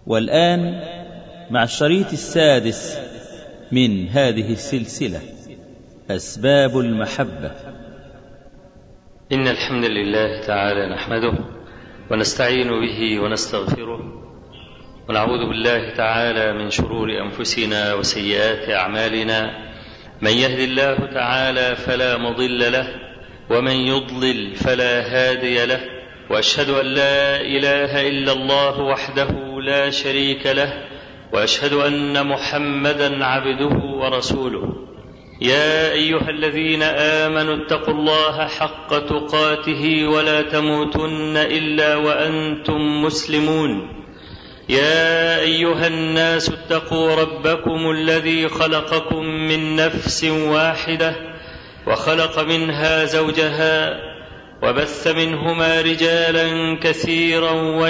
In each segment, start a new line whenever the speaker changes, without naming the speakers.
والآن مع الشريط السادس من هذه السلسلة أسباب المحبة
إن الحمد لله تعالى نحمده ونستعين به ونستغفره ونعوذ بالله تعالى من شرور أنفسنا وسيئات أعمالنا من يهد الله تعالى فلا مضل له ومن يضلل فلا هادي له واشهد ان لا اله الا الله وحده لا شريك له واشهد ان محمدا عبده ورسوله يا ايها الذين امنوا اتقوا الله حق تقاته ولا تموتن الا وانتم مسلمون يا ايها الناس اتقوا ربكم الذي خلقكم من نفس واحده وخلق منها زوجها وبث منهما رجالا كثيرا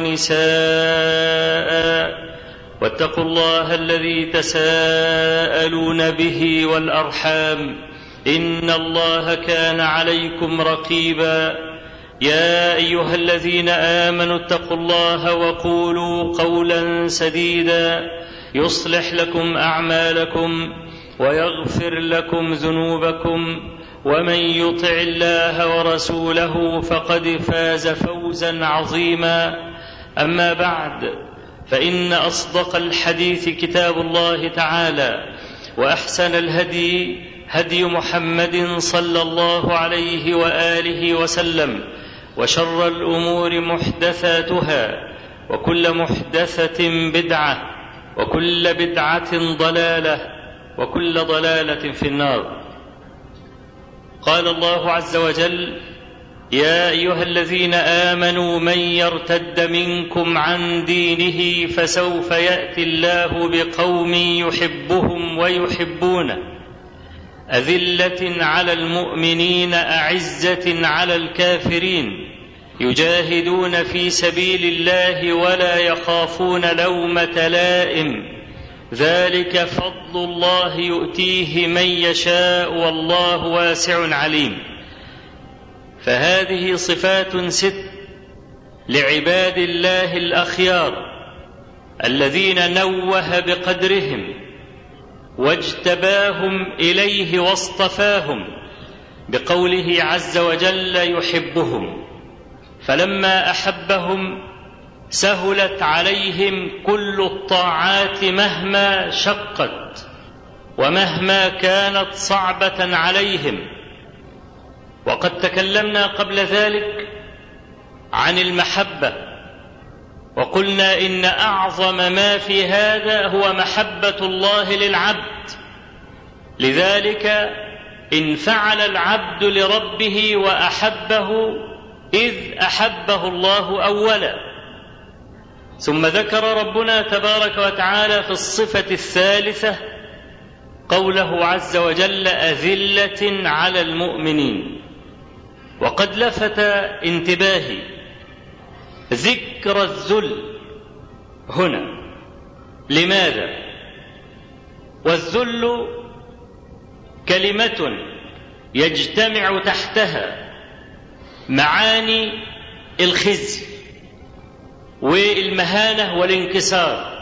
ونساء واتقوا الله الذي تساءلون به والارحام ان الله كان عليكم رقيبا يا ايها الذين امنوا اتقوا الله وقولوا قولا سديدا يصلح لكم اعمالكم ويغفر لكم ذنوبكم ومن يطع الله ورسوله فقد فاز فوزا عظيما اما بعد فان اصدق الحديث كتاب الله تعالى واحسن الهدي هدي محمد صلى الله عليه واله وسلم وشر الامور محدثاتها وكل محدثه بدعه وكل بدعه ضلاله وكل ضلاله في النار قال الله عز وجل يا ايها الذين امنوا من يرتد منكم عن دينه فسوف ياتي الله بقوم يحبهم ويحبونه اذله على المؤمنين اعزه على الكافرين يجاهدون في سبيل الله ولا يخافون لومه لائم ذلك فضل الله يؤتيه من يشاء والله واسع عليم فهذه صفات ست لعباد الله الاخيار الذين نوه بقدرهم واجتباهم اليه واصطفاهم بقوله عز وجل يحبهم فلما احبهم سهلت عليهم كل الطاعات مهما شقت ومهما كانت صعبه عليهم وقد تكلمنا قبل ذلك عن المحبه وقلنا ان اعظم ما في هذا هو محبه الله للعبد لذلك ان فعل العبد لربه واحبه اذ احبه الله اولا ثم ذكر ربنا تبارك وتعالى في الصفه الثالثه قوله عز وجل اذله على المؤمنين وقد لفت انتباهي ذكر الذل هنا لماذا والذل كلمه يجتمع تحتها معاني الخزي والمهانه والانكسار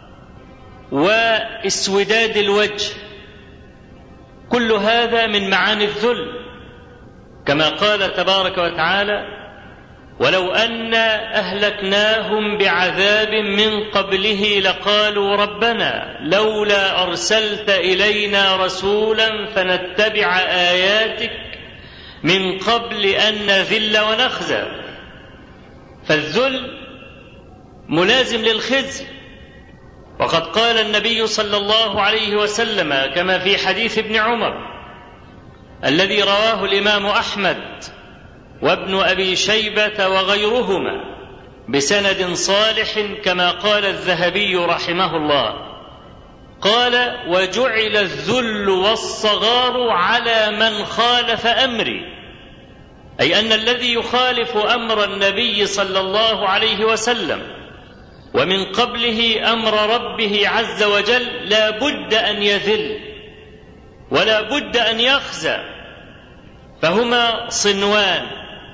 واسوداد الوجه كل هذا من معاني الذل كما قال تبارك وتعالى ولو انا اهلكناهم بعذاب من قبله لقالوا ربنا لولا ارسلت الينا رسولا فنتبع اياتك من قبل ان نذل ونخزى فالذل ملازم للخزي وقد قال النبي صلى الله عليه وسلم كما في حديث ابن عمر الذي رواه الامام احمد وابن ابي شيبه وغيرهما بسند صالح كما قال الذهبي رحمه الله قال وجعل الذل والصغار على من خالف امري اي ان الذي يخالف امر النبي صلى الله عليه وسلم ومن قبله امر ربه عز وجل لا بد ان يذل ولا بد ان يخزى فهما صنوان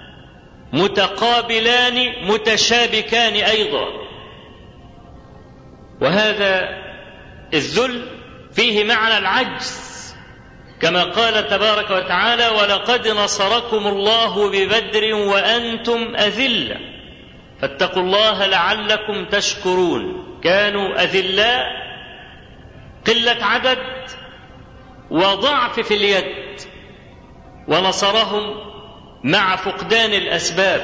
متقابلان متشابكان ايضا وهذا الذل فيه معنى العجز كما قال تبارك وتعالى ولقد نصركم الله ببدر وانتم اذله فاتقوا الله لعلكم تشكرون كانوا اذلاء قله عدد وضعف في اليد ونصرهم مع فقدان الاسباب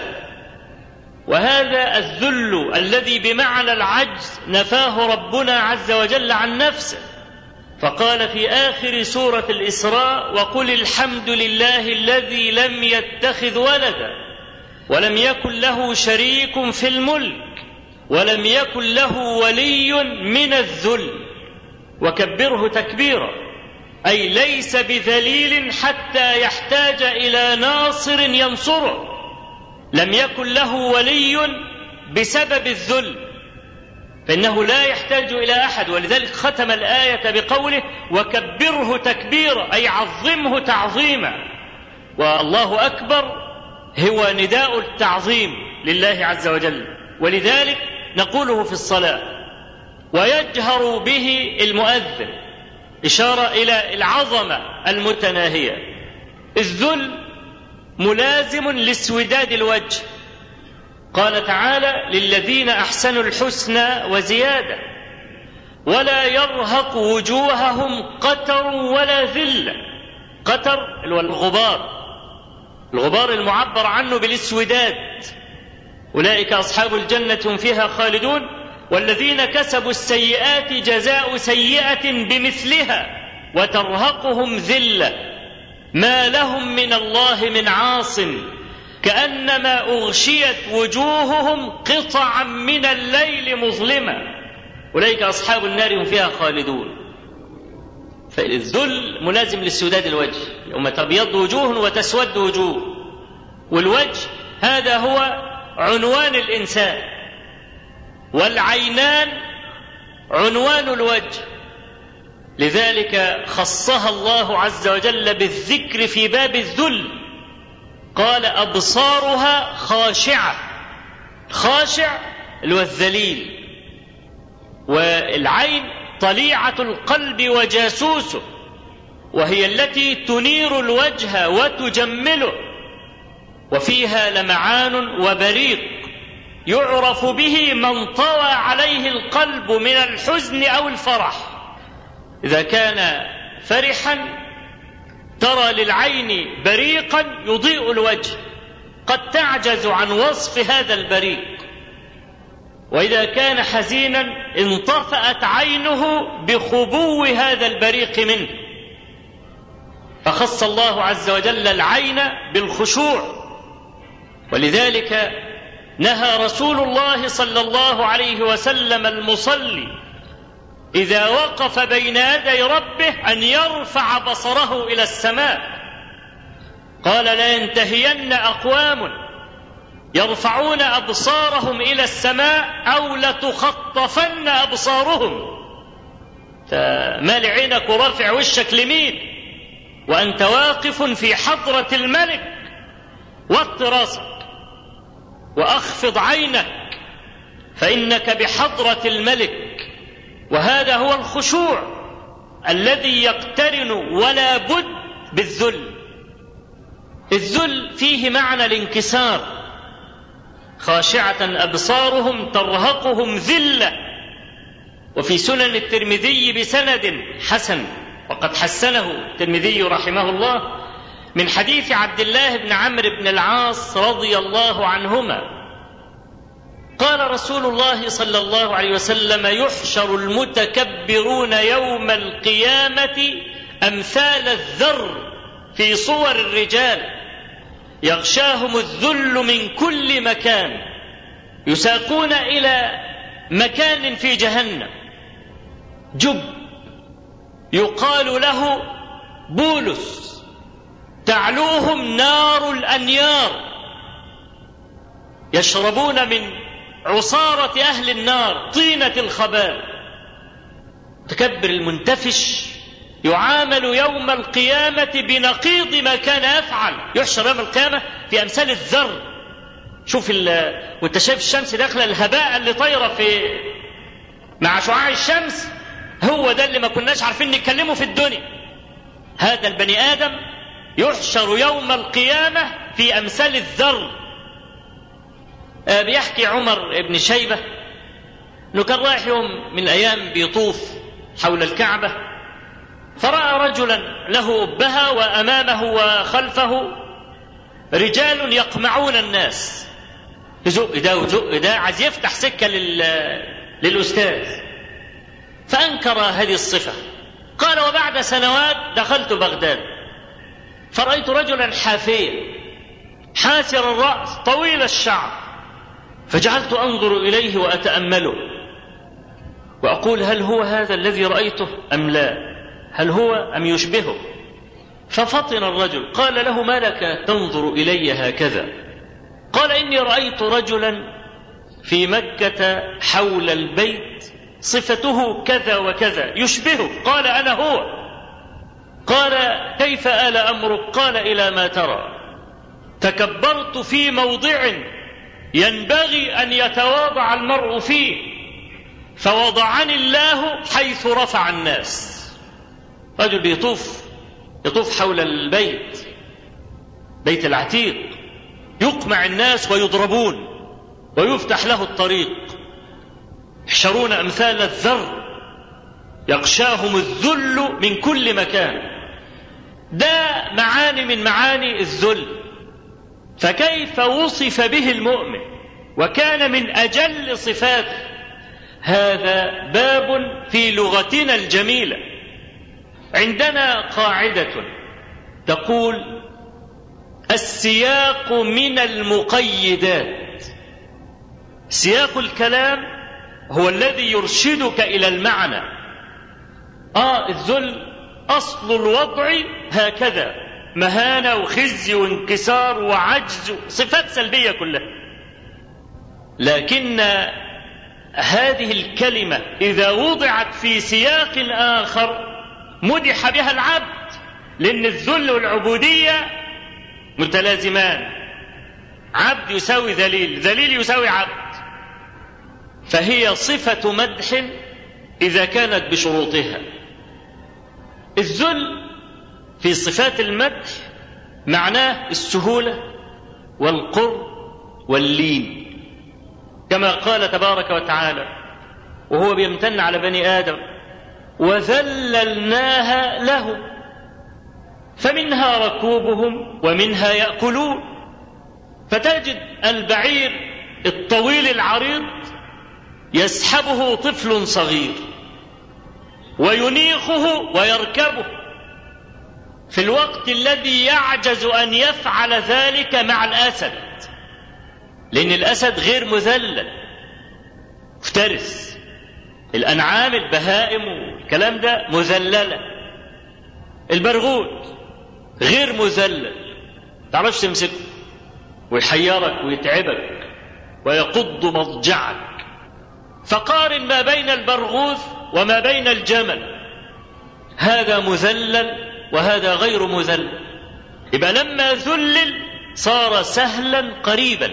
وهذا الذل الذي بمعنى العجز نفاه ربنا عز وجل عن نفسه فقال في اخر سوره الاسراء وقل الحمد لله الذي لم يتخذ ولدا ولم يكن له شريك في الملك ولم يكن له ولي من الذل وكبره تكبيرا اي ليس بذليل حتى يحتاج الى ناصر ينصره لم يكن له ولي بسبب الذل فإنه لا يحتاج إلى أحد ولذلك ختم الآية بقوله وكبره تكبيرا أي عظمه تعظيما والله أكبر هو نداء التعظيم لله عز وجل ولذلك نقوله في الصلاة ويجهر به المؤذن إشارة إلى العظمة المتناهية الذل ملازم لاسوداد الوجه قال تعالى للذين احسنوا الحسنى وزياده ولا يرهق وجوههم قتر ولا ذله قتر الغبار الغبار المعبر عنه بالاسوداد اولئك اصحاب الجنه هم فيها خالدون والذين كسبوا السيئات جزاء سيئه بمثلها وترهقهم ذله ما لهم من الله من عاصم كانما اغشيت وجوههم قطعا من الليل مظلمه اولئك اصحاب النار هم فيها خالدون فالذل ملازم للسوداد الوجه يوم تبيض وجوه وتسود وجوه والوجه هذا هو عنوان الانسان والعينان عنوان الوجه لذلك خصها الله عز وجل بالذكر في باب الذل قال أبصارها خاشعة خاشع اللي هو الذليل والعين طليعة القلب وجاسوسه وهي التي تنير الوجه وتجمله وفيها لمعان وبريق يعرف به من طوى عليه القلب من الحزن او الفرح اذا كان فرحا ترى للعين بريقا يضيء الوجه قد تعجز عن وصف هذا البريق واذا كان حزينا انطفات عينه بخبو هذا البريق منه فخص الله عز وجل العين بالخشوع ولذلك نهى رسول الله صلى الله عليه وسلم المصلي إذا وقف بين يدي ربه أن يرفع بصره إلى السماء قال لا ينتهين أقوام يرفعون أبصارهم إلى السماء أو لتخطفن أبصارهم فمال عينك ورافع وشك لمين وأنت واقف في حضرة الملك وط راسك وأخفض عينك فإنك بحضرة الملك وهذا هو الخشوع الذي يقترن ولا بد بالذل الذل فيه معنى الانكسار خاشعه ابصارهم ترهقهم ذله وفي سنن الترمذي بسند حسن وقد حسنه الترمذي رحمه الله من حديث عبد الله بن عمرو بن العاص رضي الله عنهما قال رسول الله صلى الله عليه وسلم يحشر المتكبرون يوم القيامه امثال الذر في صور الرجال يغشاهم الذل من كل مكان يساقون الى مكان في جهنم جب يقال له بولس تعلوهم نار الانيار يشربون من عصارة أهل النار طينة الخبال تكبر المنتفش يعامل يوم القيامة بنقيض ما كان يفعل يحشر يوم القيامة في أمثال الذر شوف وانت شايف الشمس داخلة الهباء اللي طايرة في مع شعاع الشمس هو ده اللي ما كناش عارفين نتكلمه في الدنيا هذا البني ادم يحشر يوم القيامه في امثال الذر آه بيحكي عمر بن شيبه انه كان رايح يوم من الايام بيطوف حول الكعبه فراى رجلا له ابهه وامامه وخلفه رجال يقمعون الناس يزق ده وزق ده عايز يفتح سكه لل... للاستاذ فانكر هذه الصفه قال وبعد سنوات دخلت بغداد فرايت رجلا حافيا حاسر الراس طويل الشعر فجعلت انظر اليه واتامله واقول هل هو هذا الذي رايته ام لا هل هو ام يشبهه ففطن الرجل قال له ما لك تنظر الي هكذا قال اني رايت رجلا في مكه حول البيت صفته كذا وكذا يشبهه قال انا هو قال كيف ال امرك قال الى ما ترى تكبرت في موضع ينبغي ان يتواضع المرء فيه فوضعني الله حيث رفع الناس رجل بيطوف يطوف حول البيت بيت العتيق يقمع الناس ويضربون ويفتح له الطريق يحشرون امثال الذر يغشاهم الذل من كل مكان ده معاني من معاني الذل فكيف وصف به المؤمن وكان من اجل صفاته هذا باب في لغتنا الجميله عندنا قاعده تقول السياق من المقيدات سياق الكلام هو الذي يرشدك الى المعنى اه الذل اصل الوضع هكذا مهانه وخزي وانكسار وعجز صفات سلبيه كلها لكن هذه الكلمه اذا وضعت في سياق اخر مدح بها العبد لان الذل والعبوديه متلازمان عبد يساوي ذليل ذليل يساوي عبد فهي صفة مدح إذا كانت بشروطها الذل في صفات المدح معناه السهولة والقرب واللين كما قال تبارك وتعالى وهو بيمتن على بني آدم وذللناها لهم فمنها ركوبهم ومنها يأكلون فتجد البعير الطويل العريض يسحبه طفل صغير وينيخه ويركبه في الوقت الذي يعجز ان يفعل ذلك مع الاسد لان الاسد غير مذلل مفترس الانعام البهائم والكلام ده مذلله البرغوث غير مذلل تعرفش تمسكه ويحيرك ويتعبك ويقض مضجعك فقارن ما بين البرغوث وما بين الجمل هذا مذلل وهذا غير مذلل يبقى لما ذلل صار سهلا قريبا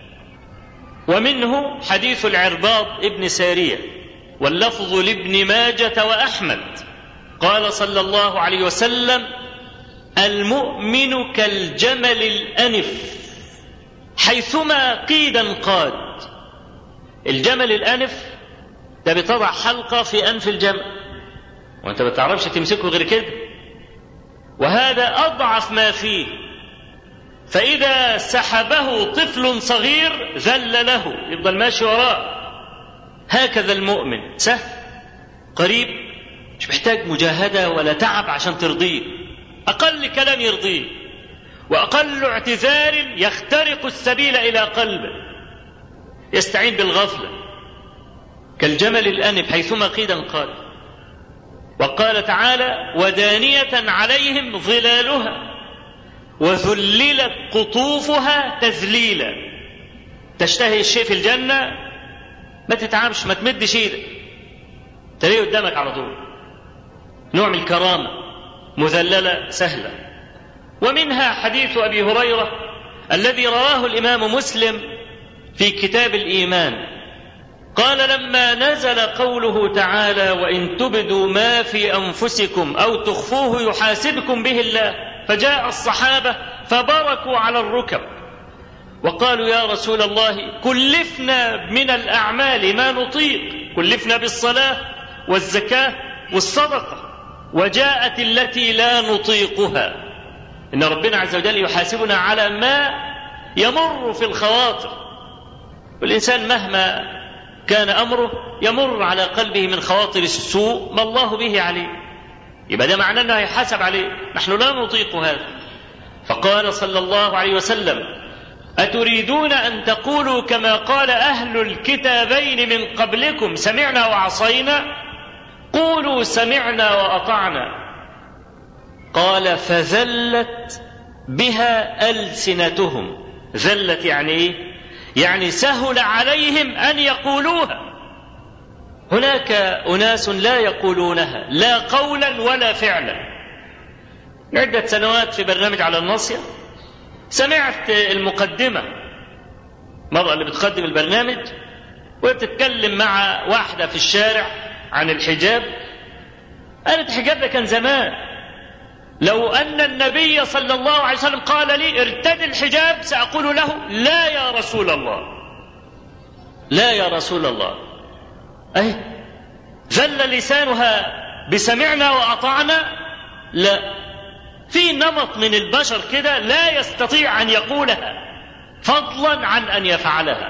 ومنه حديث العرباض ابن ساريه واللفظ لابن ماجه واحمد قال صلى الله عليه وسلم المؤمن كالجمل الانف حيثما قيدا قاد الجمل الانف ده بتضع حلقه في انف الجمل وانت ما تعرفش تمسكه غير كده وهذا اضعف ما فيه فاذا سحبه طفل صغير ذل له يفضل ماشي وراه هكذا المؤمن سهل قريب مش محتاج مجاهده ولا تعب عشان ترضيه اقل كلام يرضيه واقل اعتذار يخترق السبيل الى قلبه يستعين بالغفله كالجمل الانف حيثما قيدا قال وقال تعالى ودانيه عليهم ظلالها وذللت قطوفها تذليلا تشتهي الشيء في الجنه ما تتعبش ما تمدش ايدك تلاقيه قدامك على طول نوع من الكرامه مذلله سهله ومنها حديث ابي هريره الذي رواه الامام مسلم في كتاب الايمان قال لما نزل قوله تعالى وان تبدوا ما في انفسكم او تخفوه يحاسبكم به الله فجاء الصحابه فبركوا على الركب وقالوا يا رسول الله كلفنا من الاعمال ما نطيق كلفنا بالصلاه والزكاه والصدقه وجاءت التي لا نطيقها ان ربنا عز وجل يحاسبنا على ما يمر في الخواطر والانسان مهما كان امره يمر على قلبه من خواطر السوء ما الله به عليه يبقى ده معناه انه هيحاسب عليه نحن لا نطيق هذا فقال صلى الله عليه وسلم اتريدون ان تقولوا كما قال اهل الكتابين من قبلكم سمعنا وعصينا قولوا سمعنا واطعنا قال فذلت بها السنتهم ذلت يعني ايه يعني سهل عليهم ان يقولوها هناك اناس لا يقولونها لا قولا ولا فعلا عده سنوات في برنامج على الناصيه سمعت المقدمه المراه اللي بتقدم البرنامج وبتتكلم مع واحده في الشارع عن الحجاب قالت الحجاب ده كان زمان لو أن النبي صلى الله عليه وسلم قال لي ارتد الحجاب سأقول له لا يا رسول الله لا يا رسول الله أي ذل لسانها بسمعنا وأطعنا لا في نمط من البشر كده لا يستطيع أن يقولها فضلا عن أن يفعلها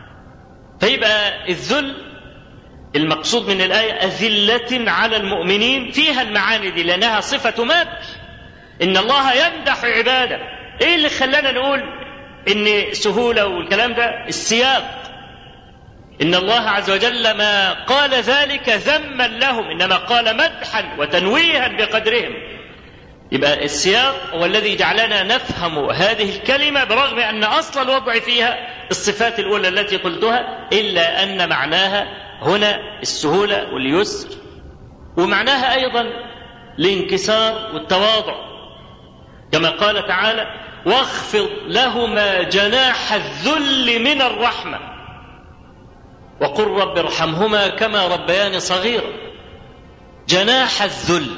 فيبقى الذل المقصود من الآية أذلة على المؤمنين فيها المعاني دي لأنها صفة مدح إن الله يمدح عباده إيه اللي خلانا نقول إن سهولة والكلام ده السياق إن الله عز وجل ما قال ذلك ذما لهم إنما قال مدحا وتنويها بقدرهم يبقى السياق هو الذي جعلنا نفهم هذه الكلمة برغم أن أصل الوضع فيها الصفات الأولى التي قلتها إلا أن معناها هنا السهولة واليسر ومعناها أيضا الانكسار والتواضع كما قال تعالى واخفض لهما جناح الذل من الرحمة وقل رب ارحمهما كما ربياني صغيرا جناح الذل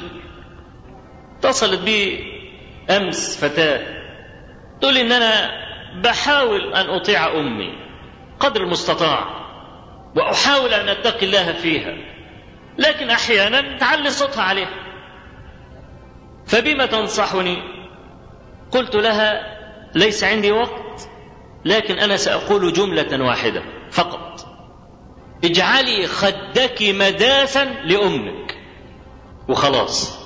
اتصلت بي أمس فتاة تقول إن أنا بحاول أن أطيع أمي قدر المستطاع وأحاول أن أتقي الله فيها لكن أحيانا تعلي صوتها عليها فبما تنصحني قلت لها ليس عندي وقت لكن أنا سأقول جملة واحدة فقط اجعلي خدك مداسا لأمك وخلاص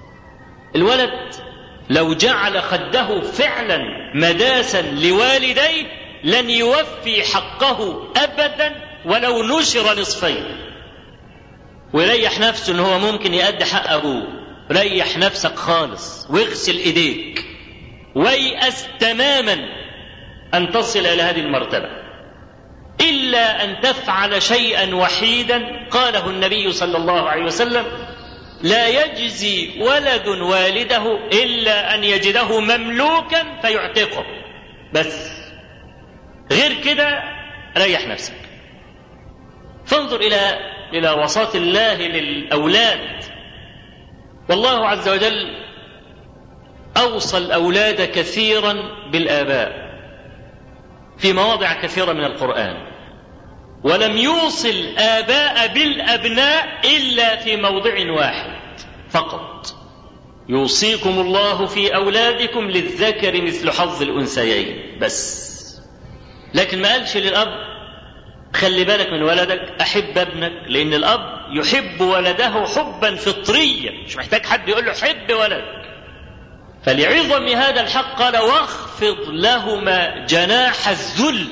الولد لو جعل خده فعلا مداسا لوالديه لن يوفي حقه ابدا ولو نشر نصفين ويريح نفسه ان هو ممكن يأدي حق ابوه ريح نفسك خالص واغسل ايديك ويأس تماما ان تصل الى هذه المرتبه الا ان تفعل شيئا وحيدا قاله النبي صلى الله عليه وسلم لا يجزي ولد والده الا ان يجده مملوكا فيعتقه بس غير كده ريح نفسك فانظر الى الى وساط الله للاولاد والله عز وجل اوصى الاولاد كثيرا بالاباء في مواضع كثيره من القران ولم يوصي الآباء بالأبناء إلا في موضع واحد فقط يوصيكم الله في أولادكم للذكر مثل حظ الأنثيين بس لكن ما قالش للأب خلي بالك من ولدك أحب ابنك لأن الأب يحب ولده حبا فطريا مش محتاج حد يقول له حب ولدك فلعظم هذا الحق قال واخفض لهما جناح الذل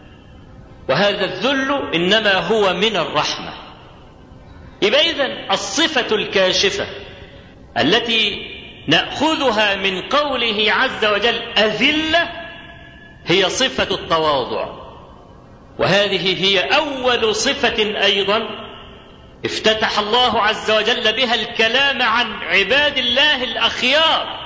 وهذا الذل انما هو من الرحمه يبقى اذا الصفه الكاشفه التي ناخذها من قوله عز وجل اذله هي صفه التواضع وهذه هي اول صفه ايضا افتتح الله عز وجل بها الكلام عن عباد الله الاخيار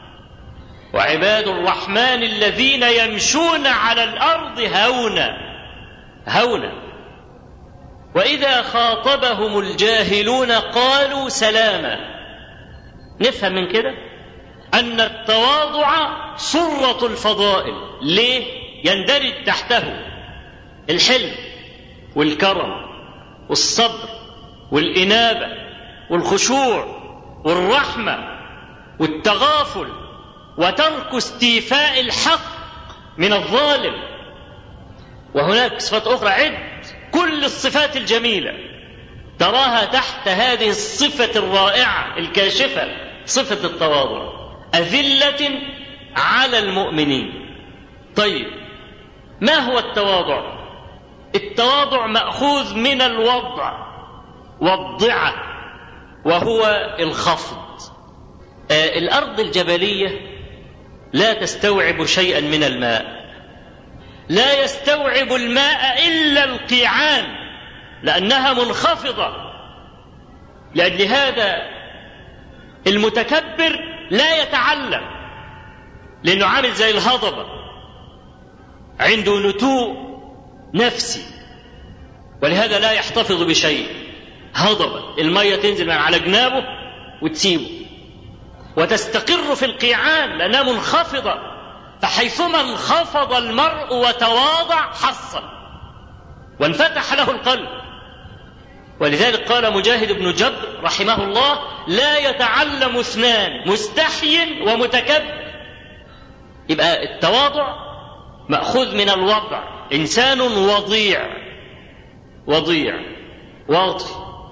وعباد الرحمن الذين يمشون على الارض هونا هونا واذا خاطبهم الجاهلون قالوا سلاما نفهم من كده ان التواضع سره الفضائل ليه يندرج تحته الحلم والكرم والصبر والانابه والخشوع والرحمه والتغافل وترك استيفاء الحق من الظالم وهناك صفات اخرى عد كل الصفات الجميله تراها تحت هذه الصفه الرائعه الكاشفه صفه التواضع اذله على المؤمنين طيب ما هو التواضع التواضع ماخوذ من الوضع والضعه وهو الخفض آه الارض الجبليه لا تستوعب شيئا من الماء لا يستوعب الماء الا القيعان لانها منخفضه لاجل هذا المتكبر لا يتعلم لانه عامل زي الهضبه عنده نتوء نفسي ولهذا لا يحتفظ بشيء هضبه الميه تنزل من على جنابه وتسيبه وتستقر في القيعان لانها منخفضه فحيثما انخفض المرء وتواضع حصل وانفتح له القلب ولذلك قال مجاهد بن جبر رحمه الله لا يتعلم اثنان مستحي ومتكبر يبقى التواضع ماخوذ من الوضع انسان وضيع وضيع واطي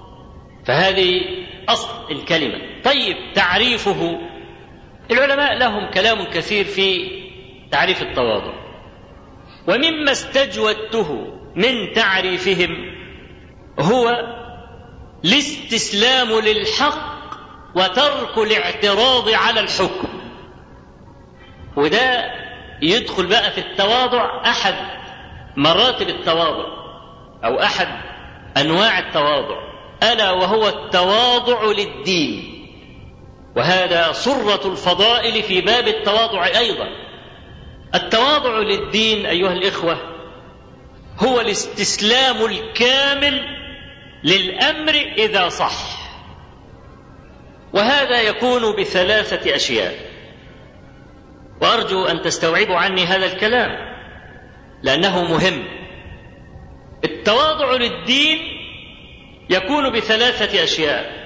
فهذه اصل الكلمه طيب تعريفه العلماء لهم كلام كثير في تعريف التواضع ومما استجودته من تعريفهم هو الاستسلام للحق وترك الاعتراض على الحكم وده يدخل بقى في التواضع احد مراتب التواضع او احد انواع التواضع الا وهو التواضع للدين وهذا سره الفضائل في باب التواضع ايضا التواضع للدين ايها الاخوه هو الاستسلام الكامل للامر اذا صح وهذا يكون بثلاثه اشياء وارجو ان تستوعبوا عني هذا الكلام لانه مهم التواضع للدين يكون بثلاثه اشياء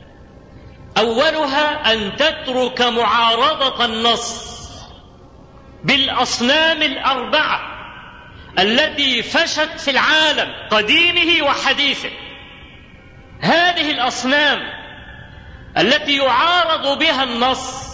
اولها ان تترك معارضه النص بالاصنام الاربعه التي فشت في العالم قديمه وحديثه هذه الاصنام التي يعارض بها النص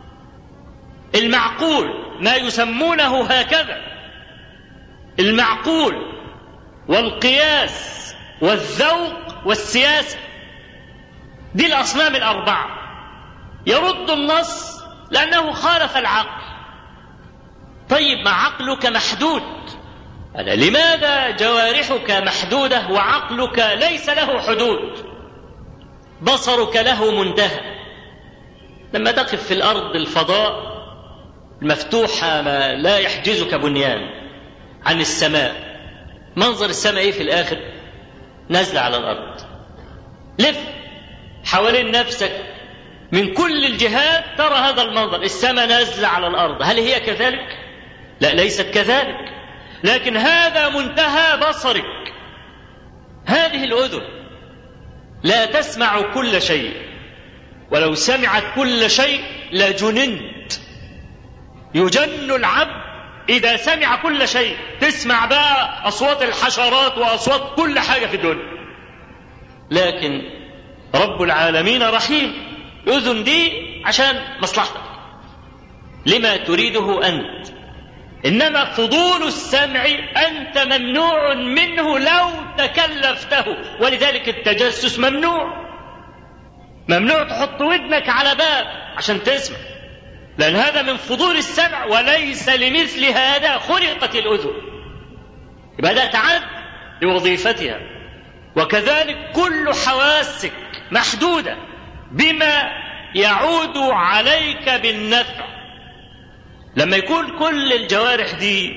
المعقول ما يسمونه هكذا المعقول والقياس والذوق والسياسه دي الاصنام الاربعه يرد النص لانه خالف العقل طيب ما عقلك محدود أنا لماذا جوارحك محدودة وعقلك ليس له حدود بصرك له منتهى لما تقف في الأرض الفضاء المفتوحة ما لا يحجزك بنيان عن السماء منظر السماء ايه في الآخر نازلة على الأرض لف حوالين نفسك من كل الجهات ترى هذا المنظر السماء نازلة على الأرض هل هي كذلك؟ لا ليست كذلك لكن هذا منتهى بصرك هذه الاذن لا تسمع كل شيء ولو سمعت كل شيء لجننت يجن العبد اذا سمع كل شيء تسمع بقى اصوات الحشرات واصوات كل حاجه في الدنيا لكن رب العالمين رحيم اذن دي عشان مصلحتك لما تريده انت انما فضول السمع انت ممنوع منه لو تكلفته ولذلك التجسس ممنوع ممنوع تحط ودنك على باب عشان تسمع لان هذا من فضول السمع وليس لمثل هذا خلقت الاذن يبقى ده تعد لوظيفتها وكذلك كل حواسك محدوده بما يعود عليك بالنفع لما يكون كل الجوارح دي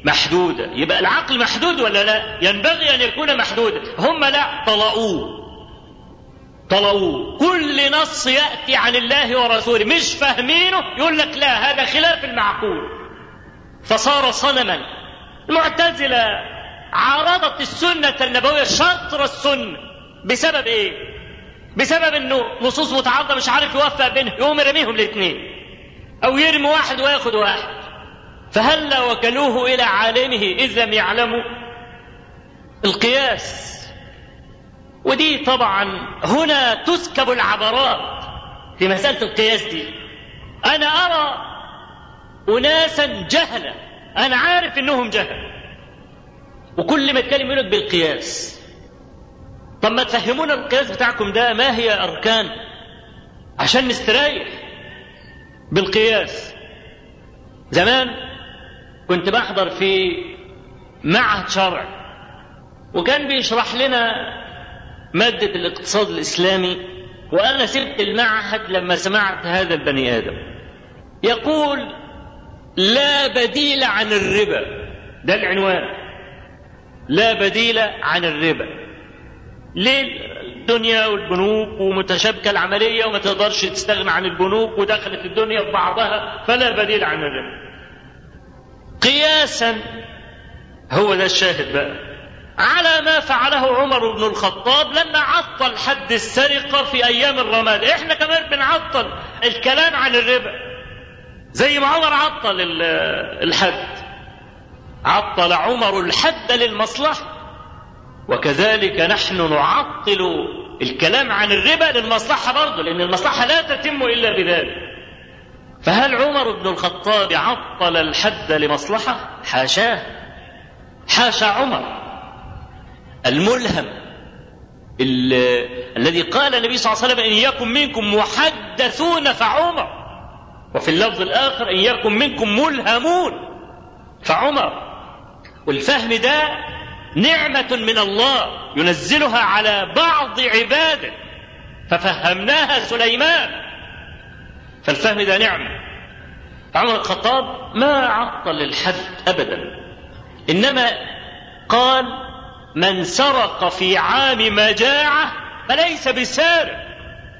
محدودة يبقى العقل محدود ولا لا ينبغي أن يكون محدودا هم لا طلقوه طلقوه كل نص يأتي عن الله ورسوله مش فاهمينه يقول لك لا هذا خلاف المعقول فصار صنما المعتزلة عارضت السنة النبوية شطر السنة بسبب ايه بسبب انه نصوص متعارضة مش عارف يوفق بينهم يقوم يرميهم الاثنين او يرمي واحد وياخد واحد فهلا وكلوه الى عالمه اذ لم يعلموا القياس ودي طبعا هنا تسكب العبرات في مسألة القياس دي أنا أرى أناسا جهلة أنا عارف إنهم جهل وكل ما يتكلم يقول بالقياس طب ما تفهمونا القياس بتاعكم ده ما هي أركان عشان نستريح بالقياس زمان كنت بحضر في معهد شرع وكان بيشرح لنا مادة الاقتصاد الإسلامي وأنا سبت المعهد لما سمعت هذا البني آدم يقول لا بديل عن الربا ده العنوان لا بديل عن الربا ليه الدنيا والبنوك ومتشابكة العملية وما تقدرش تستغنى عن البنوك ودخلت الدنيا في بعضها فلا بديل عن الربا قياسا هو ده الشاهد بقى على ما فعله عمر بن الخطاب لما عطل حد السرقة في أيام الرماد إحنا كمان بنعطل الكلام عن الربا زي ما عمر عطل الحد عطل عمر الحد للمصلحة وكذلك نحن نعطل الكلام عن الربا للمصلحة برضه لأن المصلحة لا تتم إلا بذلك فهل عمر بن الخطاب عطل الحد لمصلحة حاشاه حاشا عمر الملهم الذي قال النبي صلى الله عليه وسلم ان يكن منكم محدثون فعمر وفي اللفظ الاخر ان يكن منكم ملهمون فعمر والفهم ده نعمه من الله ينزلها على بعض عباده ففهمناها سليمان فالفهم ده نعمه عمر الخطاب ما عطل الحد ابدا انما قال من سرق في عام مجاعة فليس بسارق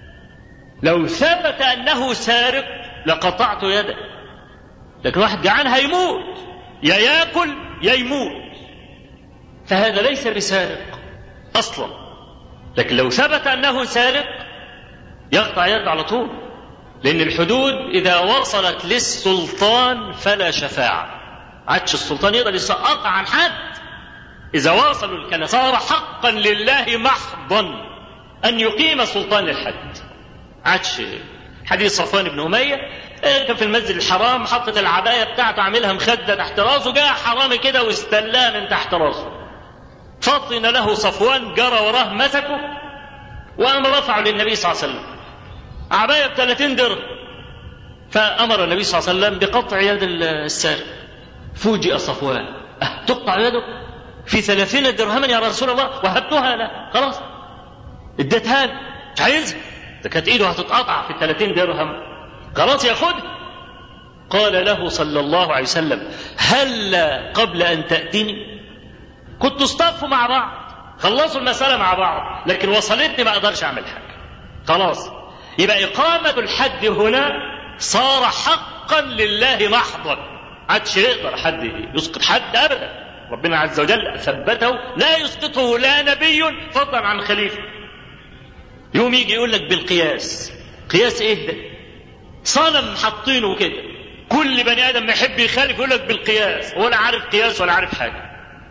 لو ثبت أنه سارق لقطعت يده لكن واحد جعان هيموت يا ياكل يا يموت فهذا ليس بسارق أصلا لكن لو ثبت أنه سارق يقطع يده على طول لأن الحدود إذا وصلت للسلطان فلا شفاعة عادش السلطان يقدر يسقطها عن حد إذا واصلوا الكلام صار حقا لله محضا أن يقيم سلطان الحد عادش حديث صفوان بن أمية كان في المسجد الحرام حطت العباية بتاعته عاملها مخدة تحت راسه جاء حرامي كده واستلاه من تحت راسه فطن له صفوان جرى وراه مسكه وقام رفعه للنبي صلى الله عليه وسلم عباية ب 30 درهم فأمر النبي صلى الله عليه وسلم بقطع يد السارق فوجئ صفوان أه تقطع يده في ثلاثين درهما يا رسول الله وهبتها لا خلاص اديتها له مش عايزها ده كانت ايده هتتقطع في الثلاثين درهم خلاص ياخدها قال له صلى الله عليه وسلم هل قبل ان تاتني كنت اصطفوا مع بعض خلصوا المسألة مع بعض لكن وصلتني ما اقدرش اعمل حاجة خلاص يبقى إقامة الحد هنا صار حقا لله محضا عادش يقدر حد يسقط حد أبدا ربنا عز وجل ثبته لا يسقطه لا نبي فضلا عن خليفه يوم يجي يقول لك بالقياس قياس ايه ده صنم حاطينه كده كل بني ادم ما يحب يخالف يقول لك بالقياس ولا عارف قياس ولا عارف حاجه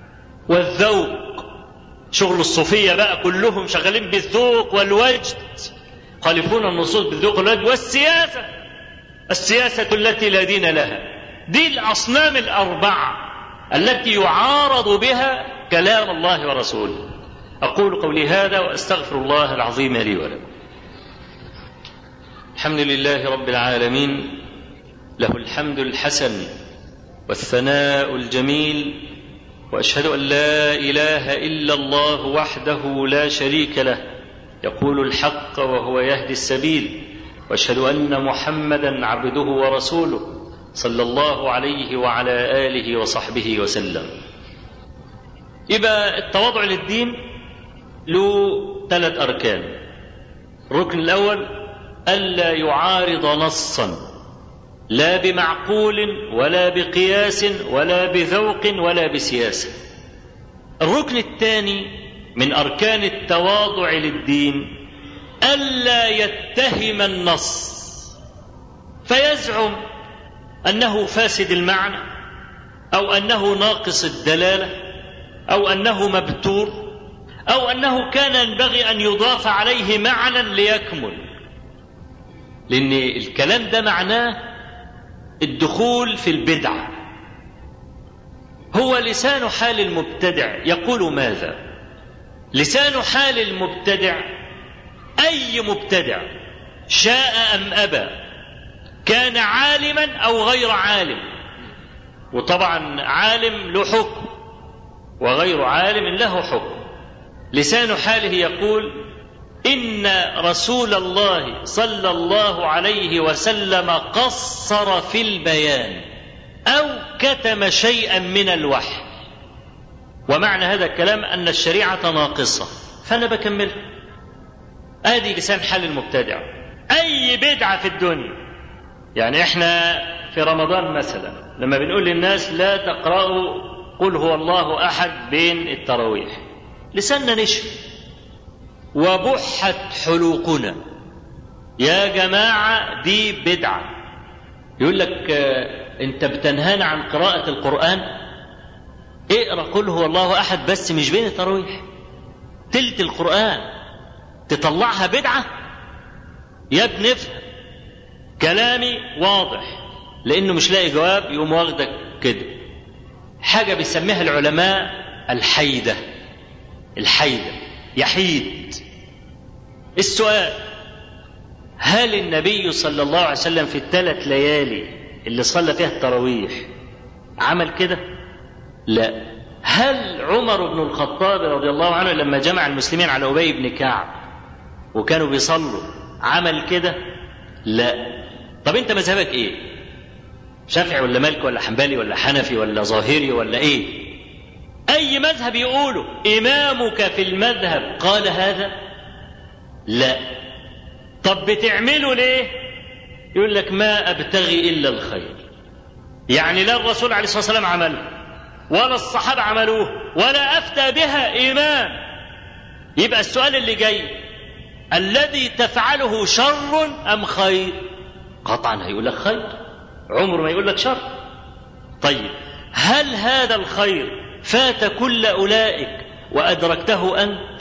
والذوق شغل الصوفيه بقى كلهم شغالين بالذوق والوجد يخالفون النصوص بالذوق والوجد والسياسه السياسه التي لا دين لها دي الاصنام الاربعه التي يعارض بها كلام الله ورسوله أقول قولي هذا وأستغفر الله العظيم لي ولكم الحمد لله رب العالمين له الحمد الحسن والثناء الجميل واشهد ان لا اله الا الله وحده لا شريك له يقول الحق وهو يهدي السبيل واشهد ان محمدا عبده ورسوله صلى الله عليه وعلى آله وصحبه وسلم يبقى التواضع للدين له ثلاث أركان الركن الأول ألا يعارض نصا لا بمعقول ولا بقياس ولا بذوق ولا بسياسة الركن الثاني من أركان التواضع للدين ألا يتهم النص فيزعم أنه فاسد المعنى أو أنه ناقص الدلالة أو أنه مبتور أو أنه كان ينبغي أن يضاف عليه معنى ليكمل لأن الكلام ده معناه الدخول في البدعة هو لسان حال المبتدع يقول ماذا لسان حال المبتدع أي مبتدع شاء أم أبى كان عالما أو غير عالم وطبعا عالم له حكم وغير عالم له حكم لسان حاله يقول ان رسول الله صلى الله عليه وسلم قصر في البيان او كتم شيئا من الوحي ومعنى هذا الكلام ان الشريعه ناقصه فانا بكملها ادي لسان حال المبتدع اي بدعه في الدنيا يعني احنا في رمضان مثلا لما بنقول للناس لا تقرأوا قل هو الله احد بين التراويح لساننا نشف وبحت حلوقنا يا جماعة دي بدعة يقول لك انت بتنهانا عن قراءة القرآن اقرأ قل هو الله أحد بس مش بين التراويح تلت القرآن تطلعها بدعة يا ابن افهم كلامي واضح لأنه مش لاقي جواب يقوم واخدك كده حاجة بيسميها العلماء الحيدة الحيدة يحيد السؤال هل النبي صلى الله عليه وسلم في الثلاث ليالي اللي صلى فيها التراويح عمل كده لا هل عمر بن الخطاب رضي الله عنه لما جمع المسلمين على ابي بن كعب وكانوا بيصلوا عمل كده لا طب انت مذهبك ايه شافعي ولا مالك ولا حنبلي ولا حنفي ولا ظاهري ولا ايه اي مذهب يقوله امامك في المذهب قال هذا لا طب بتعمله ليه يقول لك ما ابتغي الا الخير يعني لا الرسول عليه الصلاه والسلام عمله ولا الصحابه عملوه ولا افتى بها امام يبقى السؤال اللي جاي الذي تفعله شر ام خير قطعا هيقول لك خير عمره ما يقول لك شر طيب هل هذا الخير فات كل اولئك وادركته انت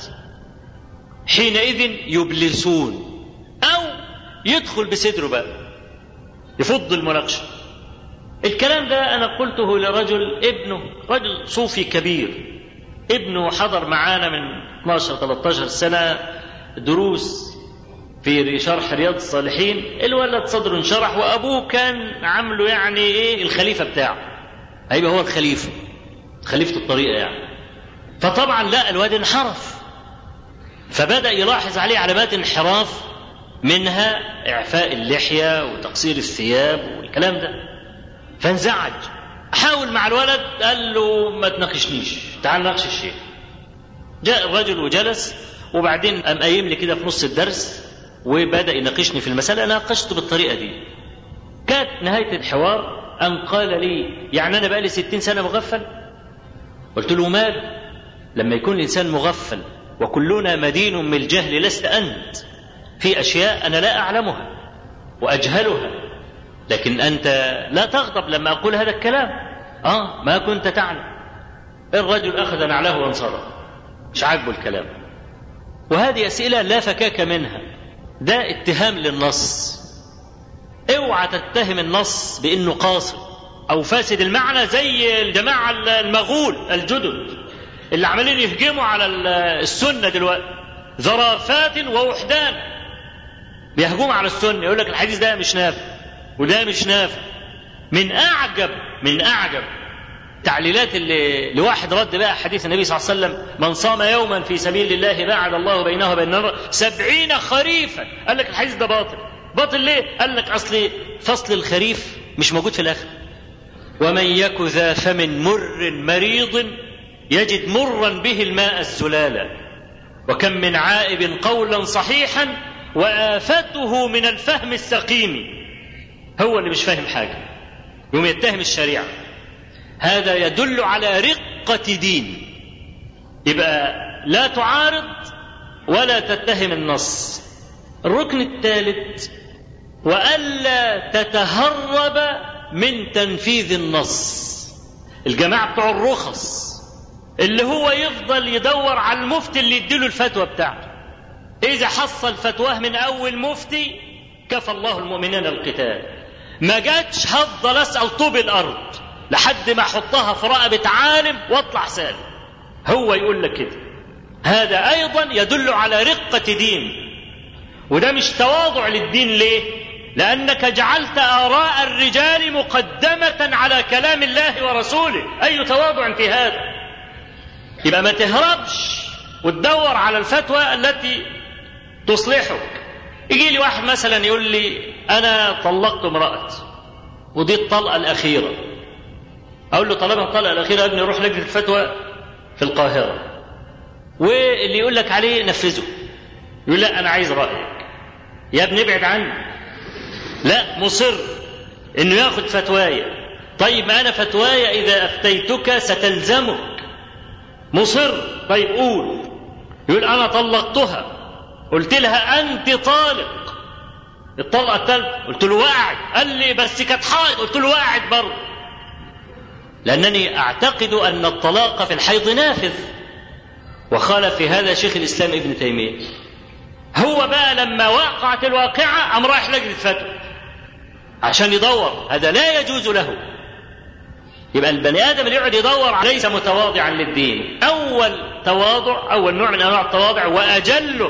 حينئذ يبلسون او يدخل بصدره بقى يفض المناقشه الكلام ده انا قلته لرجل ابنه رجل صوفي كبير ابنه حضر معانا من 12 13 سنه دروس في شرح رياض الصالحين الولد صدره انشرح وابوه كان عامله يعني ايه الخليفه بتاعه هيبقى هو الخليفه خليفه الطريقه يعني فطبعا لا الواد انحرف فبدا يلاحظ عليه علامات انحراف منها اعفاء اللحيه وتقصير الثياب والكلام ده فانزعج حاول مع الولد قال له ما تناقشنيش تعال ناقش الشيخ جاء الرجل وجلس وبعدين قام قايم لي كده في نص الدرس وبدا يناقشني في المساله ناقشته بالطريقه دي كانت نهايه الحوار ان قال لي يعني انا بقالي ستين سنه مغفل قلت له مال لما يكون الانسان مغفل وكلنا مدين من الجهل لست انت في اشياء انا لا اعلمها واجهلها لكن انت لا تغضب لما اقول هذا الكلام اه ما كنت تعلم الرجل اخذ نعله وانصرف مش عاجبه الكلام وهذه اسئله لا فكاك منها ده اتهام للنص اوعى تتهم النص بانه قاصر او فاسد المعنى زي الجماعه المغول الجدد اللي عمالين يهجموا على السنه دلوقتي زرافات ووحدان بيهجموا على السنه يقول لك الحديث ده مش نافع وده مش نافع من اعجب من اعجب تعليلات اللي لواحد رد بقى حديث النبي صلى الله عليه وسلم من صام يوما في سبيل الله باعد الله بينه وبين النار سبعين خريفا قال لك الحديث ده باطل باطل ليه قال لك اصل فصل الخريف مش موجود في الآخرة ومن يك ذا فم مر مريض يجد مرا به الماء الزلالا وكم من عائب قولا صحيحا وآفته من الفهم السقيم هو اللي مش فاهم حاجة يوم يتهم الشريعة هذا يدل على رقة دين يبقى لا تعارض ولا تتهم النص الركن الثالث والا تتهرب من تنفيذ النص الجماعه بتوع الرخص اللي هو يفضل يدور على المفتي اللي يديله الفتوى بتاعته اذا حصل فتواه من اول مفتي كفى الله المؤمنين القتال ما جاتش هفضل اسال طوب الارض لحد ما احطها في رقبه عالم واطلع سالم هو يقول لك كده هذا ايضا يدل على رقه دين وده مش تواضع للدين ليه لانك جعلت اراء الرجال مقدمه على كلام الله ورسوله اي تواضع في هذا يبقى ما تهربش وتدور على الفتوى التي تصلحك يجي لي واحد مثلا يقول لي انا طلقت امرأتي ودي الطلقه الاخيره اقول له طالما الطلقه الاخيره يا ابني روح لجنه الفتوى في القاهره واللي يقول لك عليه نفذه يقول لا انا عايز رايك يا ابني ابعد عني لا مصر انه ياخد فتوايا طيب ما انا فتوايا اذا افتيتك ستلزمك مصر طيب قول يقول انا طلقتها قلت لها انت طالق الطلقه الثالثه قلت له وقعت قال لي بس كانت حائض قلت له وقعت برضه لانني اعتقد ان الطلاق في الحيض نافذ وخالف في هذا شيخ الاسلام ابن تيميه هو بقى لما وقعت الواقعه قام رايح لجنه فتوى عشان يدور هذا لا يجوز له يبقى البني ادم اللي يقعد يدور ليس متواضعا للدين اول تواضع اول نوع من انواع التواضع واجله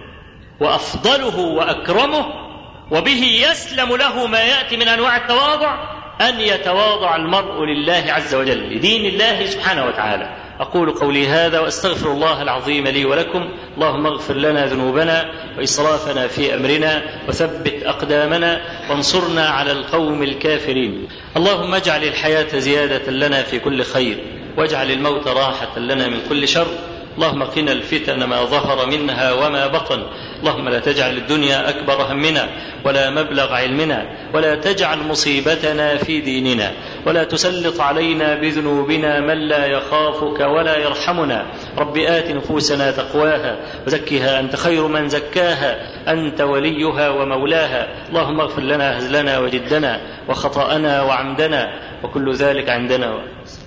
وافضله واكرمه وبه يسلم له ما ياتي من انواع التواضع ان يتواضع المرء لله عز وجل لدين الله سبحانه وتعالى اقول قولي هذا واستغفر الله العظيم لي ولكم اللهم اغفر لنا ذنوبنا واسرافنا في امرنا وثبت اقدامنا وانصرنا على القوم الكافرين اللهم اجعل الحياه زياده لنا في كل خير واجعل الموت راحه لنا من كل شر اللهم قنا الفتن ما ظهر منها وما بطن اللهم لا تجعل الدنيا اكبر همنا ولا مبلغ علمنا ولا تجعل مصيبتنا في ديننا ولا تسلط علينا بذنوبنا من لا يخافك ولا يرحمنا رب ات نفوسنا تقواها وزكها انت خير من زكاها انت وليها ومولاها اللهم اغفر لنا هزلنا وجدنا وخطانا وعمدنا وكل ذلك عندنا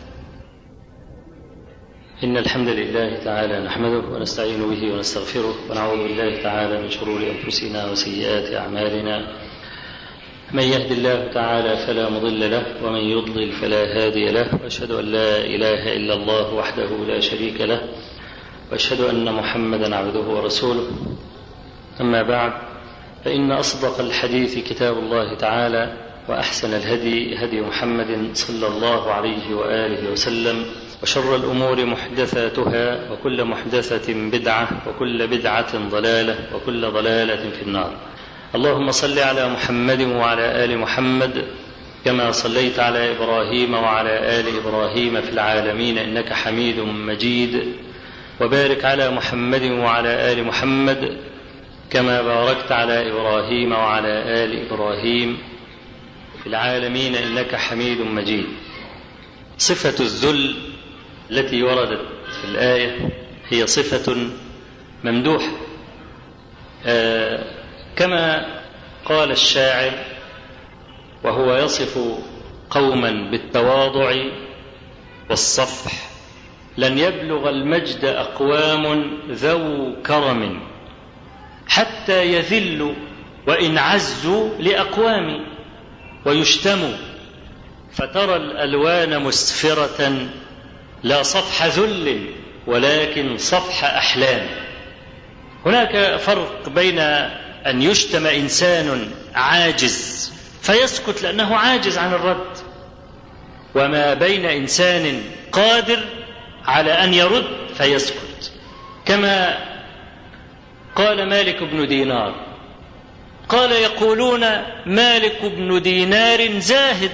إن الحمد لله تعالى نحمده ونستعين به ونستغفره ونعوذ بالله تعالى من شرور أنفسنا وسيئات أعمالنا من يهد الله تعالى فلا مضل له ومن يضلل فلا هادي له وأشهد أن لا إله إلا الله وحده لا شريك له وأشهد أن محمدا عبده ورسوله أما بعد فإن أصدق الحديث كتاب الله تعالى وأحسن الهدي هدي محمد صلى الله عليه وآله وسلم وشر الأمور محدثاتها وكل محدثة بدعة وكل بدعة ضلالة وكل ضلالة في النار اللهم صل على محمد وعلى آل محمد كما صليت على إبراهيم وعلى آل إبراهيم في العالمين إنك حميد مجيد وبارك على محمد وعلى آل محمد كما باركت على إبراهيم وعلى آل إبراهيم في العالمين إنك حميد مجيد صفة الذل التي وردت في الآية هي صفة ممدوحة آه كما قال الشاعر وهو يصف قوما بالتواضع والصفح لن يبلغ المجد أقوام ذو كرم حتى يذلوا وإن عزوا لأقوام ويشتموا فترى الألوان مسفرة لا صفح ذل ولكن صفح احلام هناك فرق بين ان يشتم انسان عاجز فيسكت لانه عاجز عن الرد وما بين انسان قادر على ان يرد فيسكت كما قال مالك بن دينار قال يقولون مالك بن دينار زاهد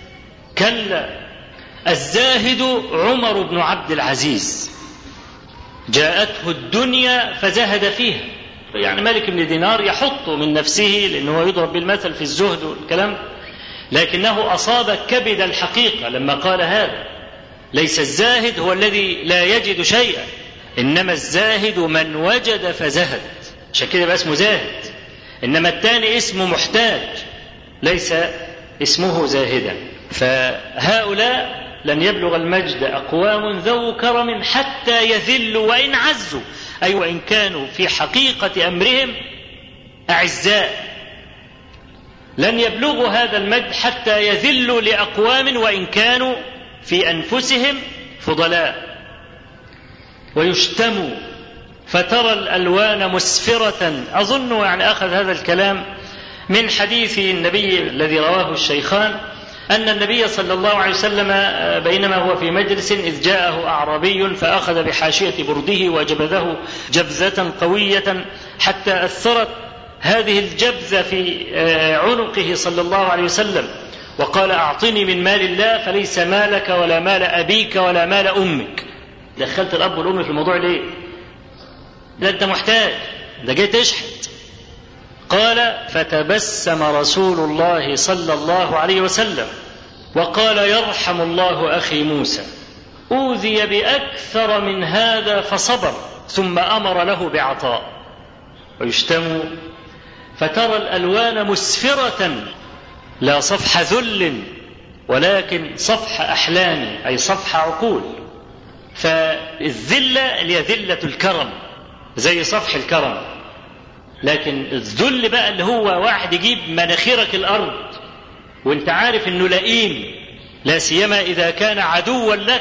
كلا الزاهد عمر بن عبد العزيز جاءته الدنيا فزهد فيها يعني مالك بن دينار يحط من نفسه لأنه يضرب بالمثل في الزهد والكلام لكنه أصاب كبد الحقيقة لما قال هذا ليس الزاهد هو الذي لا يجد شيئا إنما الزاهد من وجد فزهد عشان كده يبقى اسمه زاهد إنما الثاني اسمه محتاج ليس اسمه زاهدا فهؤلاء لن يبلغ المجد أقوام ذو كرم حتى يذلوا وإن عزوا أي وإن كانوا في حقيقة أمرهم أعزاء لن يبلغوا هذا المجد حتى يذلوا لأقوام وإن كانوا في أنفسهم فضلاء ويشتموا فترى الألوان مسفرة أظن يعني أخذ هذا الكلام من حديث النبي الذي رواه الشيخان أن النبي صلى الله عليه وسلم بينما هو في مجلس إذ جاءه أعرابي فأخذ بحاشية برده وجبذه جبزة قوية حتى أثرت هذه الجبزة في عنقه صلى الله عليه وسلم وقال أعطني من مال الله فليس مالك ولا مال أبيك ولا مال أمك دخلت الأب والأم في الموضوع ليه ده أنت محتاج ده جاي تشحت قال فتبسم رسول الله صلى الله عليه وسلم وقال يرحم الله اخي موسى اوذي باكثر من هذا فصبر ثم امر له بعطاء ويشتم فترى الالوان مسفره لا صفح ذل ولكن صفح احلام اي صفح عقول فالذله اللي هي ذله الكرم زي صفح الكرم لكن الذل بقى اللي هو واحد يجيب مناخيرك الارض وانت عارف انه لئيم لا سيما اذا كان عدوا لك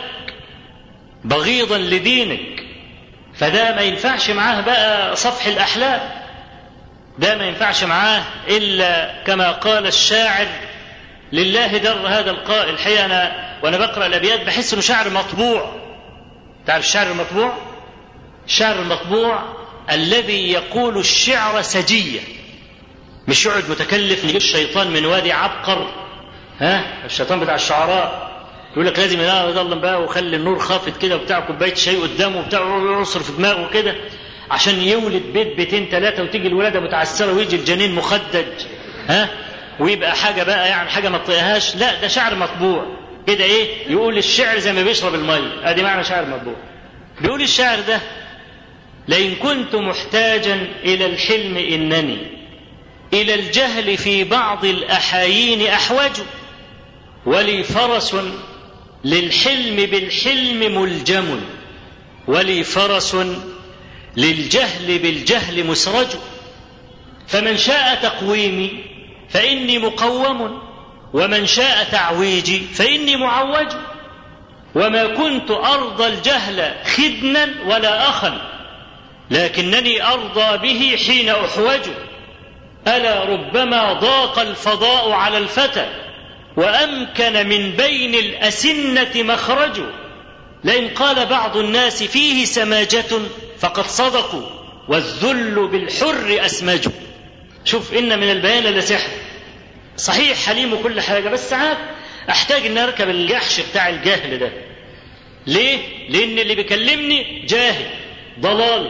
بغيضا لدينك فده ما ينفعش معاه بقى صفح الاحلام ده ما ينفعش معاه الا كما قال الشاعر لله در هذا القائل الحقيقه انا وانا بقرا الابيات بحس انه شعر مطبوع تعرف الشعر المطبوع الشعر المطبوع الذي يقول الشعر سجية مش يقعد متكلف نجيب الشيطان من وادي عبقر ها الشيطان بتاع الشعراء يقول لك لازم يضلم بقى وخلي النور خافت كده وبتاع كوبايه شاي قدامه وبتاع يعصر في دماغه كده عشان يولد بيت بيتين ثلاثه وتيجي الولاده متعسره ويجي الجنين مخدج ها ويبقى حاجه بقى يعني حاجه ما تطيقهاش لا ده شعر مطبوع كده ايه يقول الشعر زي ما بيشرب الميه ادي معنى شعر مطبوع بيقول الشعر ده لئن كنت محتاجا الى الحلم انني الى الجهل في بعض الاحايين احوج ولي فرس للحلم بالحلم ملجم ولي فرس للجهل بالجهل مسرج فمن شاء تقويمي فاني مقوم ومن شاء تعويجي فاني معوج وما كنت ارضى الجهل خدنا ولا اخا لكنني ارضى به حين احوج الا ربما ضاق الفضاء على الفتى وامكن من بين الاسنه مخرج لئن قال بعض الناس فيه سماجه فقد صدقوا والذل بالحر اسمج شوف ان من البيان لسحر صحيح حليم وكل حاجه بس ساعات احتاج ان اركب الجحش بتاع الجهل ده ليه لان اللي بيكلمني جاهل ضلال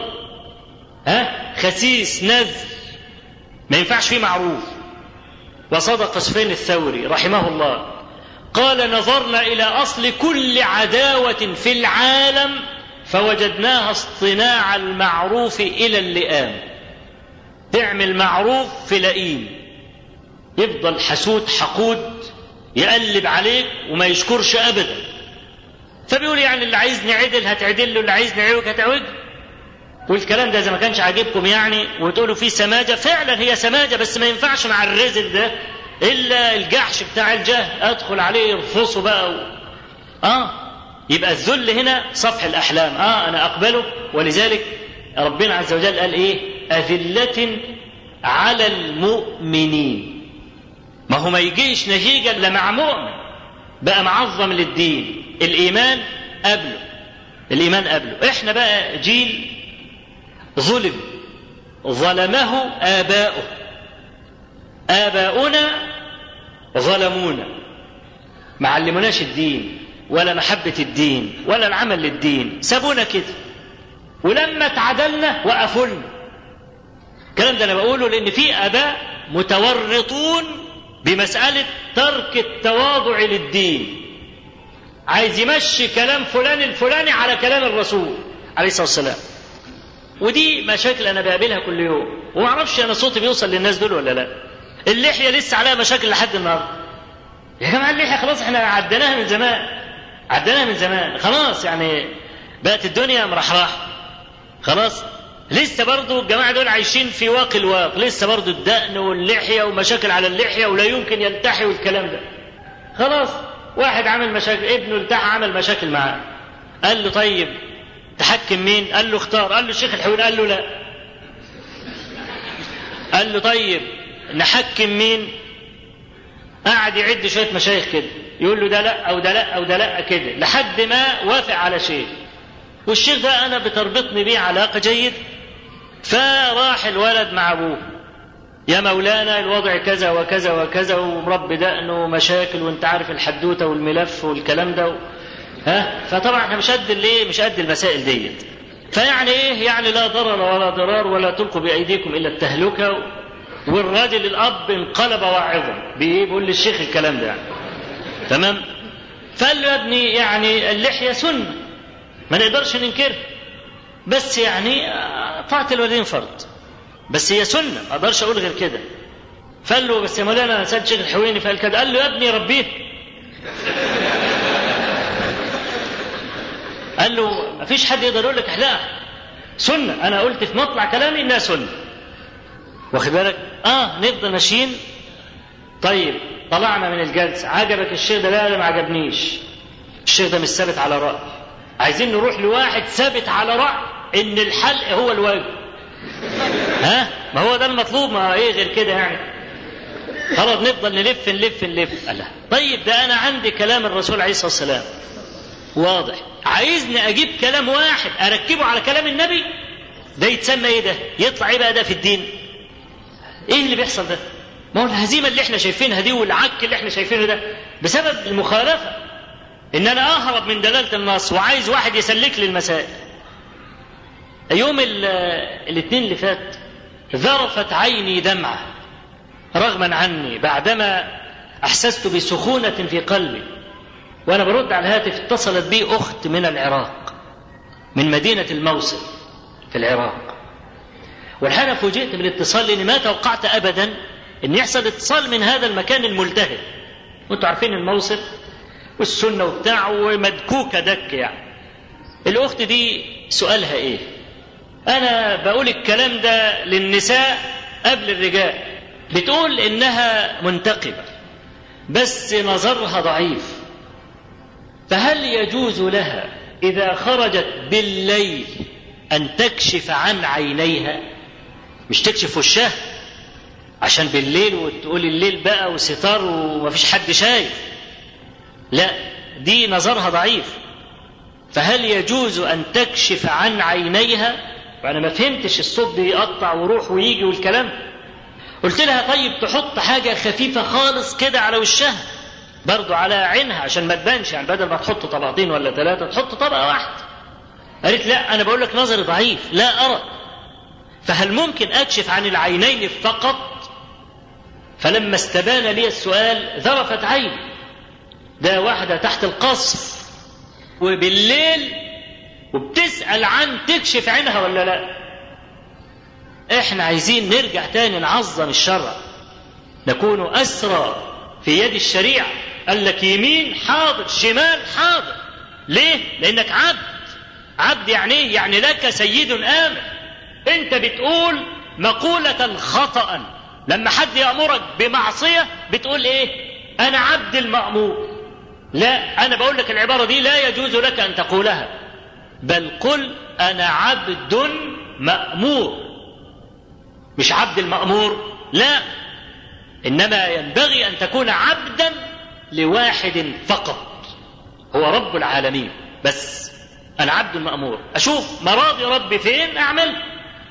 ها خسيس نذر ما ينفعش فيه معروف وصدق سفيان الثوري رحمه الله قال نظرنا الى اصل كل عداوه في العالم فوجدناها اصطناع المعروف الى اللئام تعمل معروف في لئيم يفضل حسود حقود يقلب عليك وما يشكرش ابدا فبيقول يعني اللي عايزني عدل هتعدل له اللي عايزني عوج هتعوج والكلام ده اذا ما كانش عاجبكم يعني وتقولوا فيه سماجه فعلا هي سماجه بس ما ينفعش مع الرزل ده الا الجحش بتاع الجهل ادخل عليه يرفصه بقى و... اه يبقى الذل هنا صفح الاحلام اه انا اقبله ولذلك ربنا عز وجل قال ايه اذله على المؤمنين ما هو ما يجيش نتيجه الا مع مؤمن بقى معظم للدين الايمان قبله الايمان قبله احنا بقى جيل ظلم ظلمه آباؤه آباؤنا ظلمونا ما علموناش الدين ولا محبة الدين ولا العمل للدين سابونا كده ولما اتعدلنا وقفولنا الكلام ده انا بقوله لان في اباء متورطون بمسألة ترك التواضع للدين عايز يمشي كلام فلان الفلاني على كلام الرسول عليه الصلاة والسلام ودي مشاكل انا بقابلها كل يوم وما اعرفش انا صوتي بيوصل للناس دول ولا لا اللحية لسه عليها مشاكل لحد النهارده يا جماعة اللحية خلاص احنا عديناها من زمان عديناها من زمان خلاص يعني بقت الدنيا مرحرحة خلاص لسه برضو الجماعة دول عايشين في واق الواق لسه برضو الدقن واللحية ومشاكل على اللحية ولا يمكن يلتحي والكلام ده خلاص واحد عمل مشاكل ابنه التحى عمل مشاكل معاه قال له طيب تحكم مين قال له اختار قال له الشيخ الحوين قال له لا قال له طيب نحكم مين قعد يعد شوية مشايخ كده يقول له ده لا او ده لا او ده لا كده لحد ما وافق على شيء والشيخ ده انا بتربطني بيه علاقة جيدة فراح الولد مع ابوه يا مولانا الوضع كذا وكذا وكذا ومربي دقنه ومشاكل وانت عارف الحدوته والملف والكلام ده ها فطبعا احنا مش قد الايه مش قد المسائل ديت فيعني ايه يعني لا ضرر ولا ضرار ولا تلقوا بايديكم الى التهلكه والراجل الاب انقلب واعظا بيقول للشيخ الكلام ده يعني. تمام فقال له يا ابني يعني اللحيه سنه ما نقدرش ننكرها بس يعني طاعه الوالدين فرض بس هي سنه ما اقدرش اقول غير كده فقال له بس يا مولانا انا سالت شيخ الحويني فقال كده قال له يا ابني ربيه قال له ما فيش حد يقدر يقول لك احلاها سنه انا قلت في مطلع كلامي انها سنه واخد بالك اه نفضل ماشيين طيب طلعنا من الجلسه عجبك الشيخ ده لا ما عجبنيش الشيخ ده مش ثابت على راي عايزين نروح لواحد ثابت على راي ان الحلق هو الواجب ها ما هو ده المطلوب ما ايه غير كده يعني خلاص نفضل نلف نلف نلف الله طيب ده انا عندي كلام الرسول عليه الصلاه والسلام واضح عايزني اجيب كلام واحد اركبه على كلام النبي ده يتسمى ايه ده يطلع ايه بقى ده في الدين ايه اللي بيحصل ده ما هو الهزيمه اللي احنا شايفينها دي والعك اللي احنا شايفينه ده بسبب المخالفه ان انا اهرب من دلاله النص وعايز واحد يسلك لي المسائل يوم الاثنين اللي فات ذرفت عيني دمعه رغما عني بعدما احسست بسخونه في قلبي وانا برد على الهاتف اتصلت بي اخت من العراق من مدينه الموصل في العراق والحقيقه فوجئت بالاتصال لاني ما توقعت ابدا ان يحصل اتصال من هذا المكان الملتهب وانتوا عارفين الموصل والسنه وبتاع ومدكوكه دك يعني الاخت دي سؤالها ايه انا بقول الكلام ده للنساء قبل الرجال بتقول انها منتقبه بس نظرها ضعيف فهل يجوز لها اذا خرجت بالليل ان تكشف عن عينيها مش تكشف وشها عشان بالليل وتقول الليل بقى وستار ومفيش حد شايف لا دي نظرها ضعيف فهل يجوز ان تكشف عن عينيها وانا ما فهمتش الصوت بيقطع ويروح ويجي والكلام قلت لها طيب تحط حاجه خفيفه خالص كده على وشها برضو على عينها عشان ما تبانش يعني بدل ما تحط طبقتين ولا ثلاثه تحط طبقه واحده قالت لا انا بقول لك نظري ضعيف لا ارى فهل ممكن اكشف عن العينين فقط فلما استبان لي السؤال ذرفت عيني ده واحده تحت القصر وبالليل وبتسال عن تكشف عينها ولا لا احنا عايزين نرجع تاني نعظم الشرع نكون اسرى في يد الشريعه قال لك يمين حاضر شمال حاضر ليه لانك عبد عبد يعني ايه يعني لك سيد امر انت بتقول مقولة خطأ لما حد يأمرك بمعصية بتقول ايه انا عبد المأمور لا انا بقول لك العبارة دي لا يجوز لك ان تقولها بل قل انا عبد مأمور مش عبد المأمور لا انما ينبغي ان تكون عبدا لواحد فقط هو رب العالمين بس انا عبد المأمور اشوف مراضي ربي فين اعمل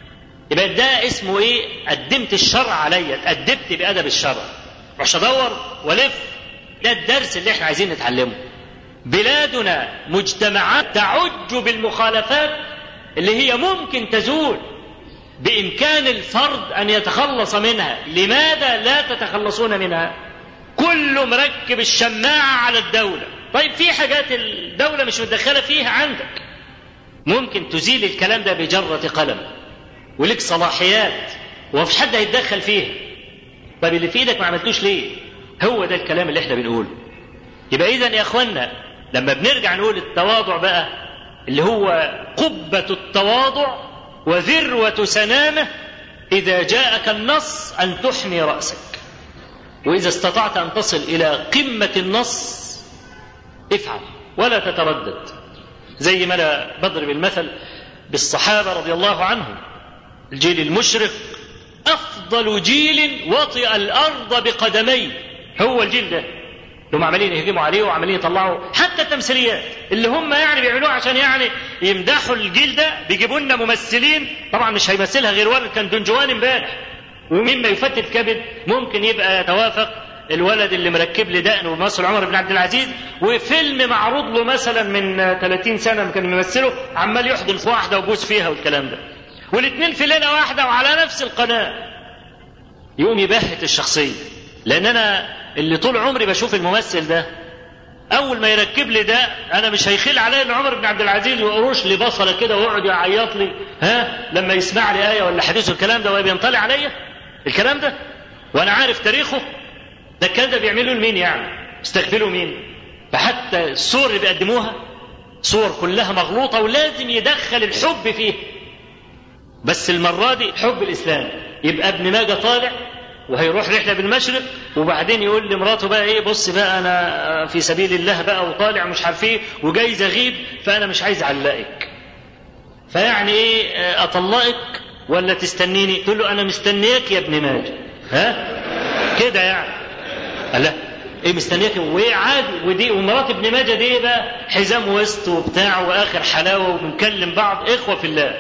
يبقى ده اسمه ايه قدمت الشرع عليا اتأدبت بأدب الشرع مش ادور والف ده الدرس اللي احنا عايزين نتعلمه بلادنا مجتمعات تعج بالمخالفات اللي هي ممكن تزول بإمكان الفرد أن يتخلص منها لماذا لا تتخلصون منها كله مركب الشماعة على الدولة طيب في حاجات الدولة مش متدخلة فيها عندك ممكن تزيل الكلام ده بجرة قلم ولك صلاحيات ومفيش حد هيتدخل فيها طب اللي في ايدك ما عملتوش ليه هو ده الكلام اللي احنا بنقوله يبقى اذا يا اخوانا لما بنرجع نقول التواضع بقى اللي هو قبة التواضع وذروة سنامه إذا جاءك النص أن تحمي رأسك وإذا استطعت أن تصل إلى قمة النص افعل ولا تتردد زي ما أنا بضرب المثل بالصحابة رضي الله عنهم الجيل المشرق أفضل جيل وطئ الأرض بقدميه هو الجيل ده هم عمالين يهجموا عليه وعمالين يطلعوا حتى التمثيليات اللي هم يعني بيعملوها عشان يعني يمدحوا الجيل ده بيجيبوا لنا ممثلين طبعا مش هيمثلها غير ولد كان دنجوان امبارح ومما يفتت كبد ممكن يبقى يتوافق الولد اللي مركب لي دقن ومصر عمر بن عبد العزيز وفيلم معروض له مثلا من 30 سنه كان بيمثله عمال يحضن في واحده وبوس فيها والكلام ده والاثنين في ليله واحده وعلى نفس القناه يقوم يبهت الشخصيه لان انا اللي طول عمري بشوف الممثل ده اول ما يركب لي ده انا مش هيخيل عليا ان عمر بن عبد العزيز يقروش لي بصله كده ويقعد يعيط لي ها لما يسمع لي ايه ولا حديث الكلام ده وبينطلع عليا الكلام ده وانا عارف تاريخه ده الكلام ده بيعملوا لمين يعني استغفلوا مين فحتى الصور اللي بيقدموها صور كلها مغلوطه ولازم يدخل الحب فيها بس المره دي حب الاسلام يبقى ابن ماجه طالع وهيروح رحله بالمشرق وبعدين يقول لمراته بقى ايه بص بقى انا في سبيل الله بقى وطالع مش عارف ايه وجايز اغيب فانا مش عايز اعلقك فيعني ايه اطلقك ولا تستنيني تقول له انا مستنياك يا ابن ماجه ها كده يعني قال لا ايه مستنياك وايه عادي ودي ومرات ابن ماجه دي ايه بقى حزام وسط وبتاع واخر حلاوه وبنكلم بعض اخوه في الله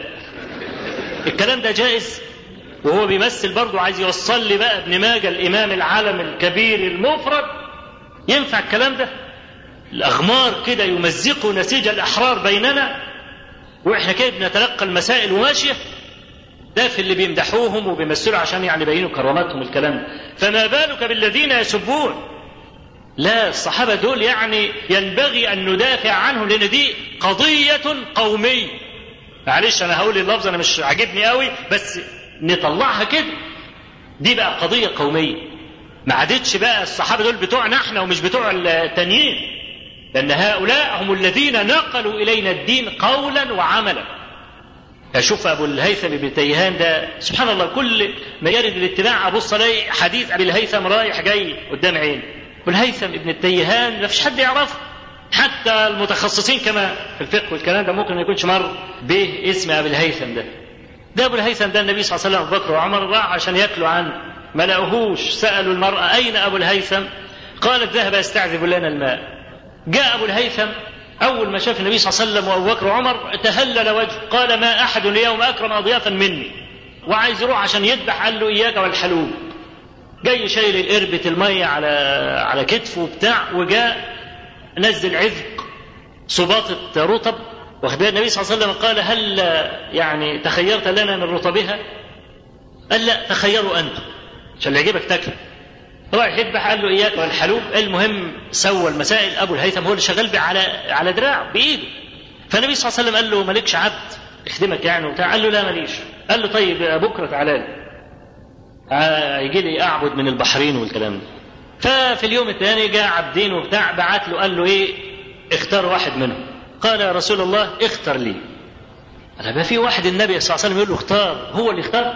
الكلام ده جائز وهو بيمثل برضه عايز يوصل لي بقى ابن ماجه الامام العالم الكبير المفرد ينفع الكلام ده الاغمار كده يمزقوا نسيج الاحرار بيننا واحنا كده بنتلقى المسائل وماشيه ده في اللي بيمدحوهم وبيمثلوا عشان يعني يبينوا كراماتهم الكلام ده فما بالك بالذين يسبون لا الصحابه دول يعني ينبغي ان ندافع عنهم لان دي قضيه قوميه معلش انا هقول اللفظ انا مش عاجبني قوي بس نطلعها كده دي بقى قضية قومية ما عادتش بقى الصحابة دول بتوعنا احنا ومش بتوع التانيين لأن هؤلاء هم الذين نقلوا إلينا الدين قولا وعملا أشوف أبو الهيثم بن تيهان ده سبحان الله كل ما يرد الاتباع أبص ألاقي حديث أبي الهيثم رايح جاي قدام عيني أبو الهيثم ابن التيهان ما فيش حد يعرفه حتى المتخصصين كما في الفقه والكلام ده ممكن ما يكونش مر به اسم أبي الهيثم ده ده ابو الهيثم ده النبي صلى الله عليه وسلم بكر وعمر راح عشان ياكلوا عنه ما لقوهوش سالوا المراه اين ابو الهيثم قالت ذهب يستعذب لنا الماء جاء ابو الهيثم اول ما شاف النبي صلى الله عليه وسلم وابو بكر وعمر تهلل وجهه قال ما احد اليوم اكرم اضيافا مني وعايز يروح عشان يذبح قال له اياك والحلوب جاي شايل القربة المية على على كتفه وبتاع وجاء نزل عذق سباطة رطب واخد النبي صلى الله عليه وسلم قال هل يعني تخيرت لنا من رطبها؟ قال لا تخيروا انتم عشان اللي يعجبك تاكله. رايح يذبح قال له اياك والحلوب المهم سوى المسائل ابو الهيثم هو اللي شغال على على دراعه بايده. فالنبي صلى الله عليه وسلم قال له مالكش عبد يخدمك يعني وبتاع قال له لا ماليش. قال له طيب بكره تعالى لي. يجي لي اعبد من البحرين والكلام ده. ففي اليوم الثاني جاء عبدين وبتاع بعت له قال له ايه اختار واحد منهم. قال يا رسول الله اختر لي أنا ما في واحد النبي صلى الله عليه وسلم يقول له اختار هو اللي اختار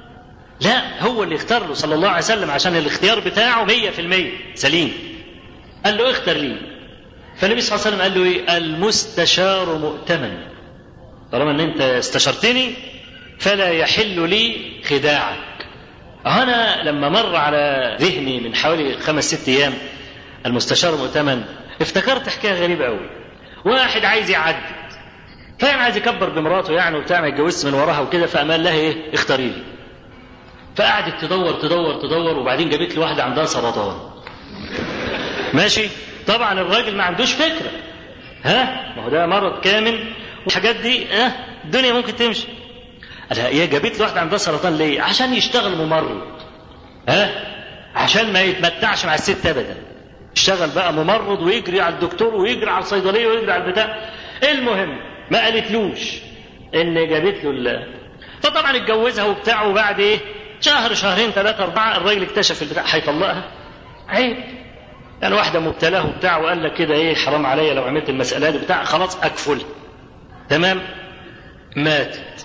لا هو اللي اختار له صلى الله عليه وسلم عشان الاختيار بتاعه مية في المية سليم قال له اختر لي فالنبي صلى الله عليه وسلم قال له ايه المستشار مؤتمن طالما ان انت استشرتني فلا يحل لي خداعك أنا لما مر على ذهني من حوالي خمس ست أيام المستشار مؤتمن افتكرت حكاية غريبة أوي واحد عايز يعدد فاهم عايز يكبر بمراته يعني وبتاع ما يتجوزش من وراها وكده فقام قال لها ايه اختاري لي فقعدت تدور تدور تدور وبعدين جابت لي واحده عندها سرطان ماشي طبعا الراجل ما عندوش فكره ها ما هو ده مرض كامل والحاجات دي ها الدنيا ممكن تمشي قال هي جابت لي واحده عندها سرطان ليه عشان يشتغل ممرض ها عشان ما يتمتعش مع الست ابدا اشتغل بقى ممرض ويجري على الدكتور ويجري على الصيدليه ويجري على البتاع المهم ما قالتلوش ان جابت له ال... فطبعا اتجوزها وبتاع وبعد ايه شهر شهرين ثلاثة أربعة الراجل اكتشف البتاع هيطلقها عيب يعني واحدة مبتلاه وبتاع وقال لك كده ايه حرام عليا لو عملت المسألة دي بتاع خلاص أكفل تمام ماتت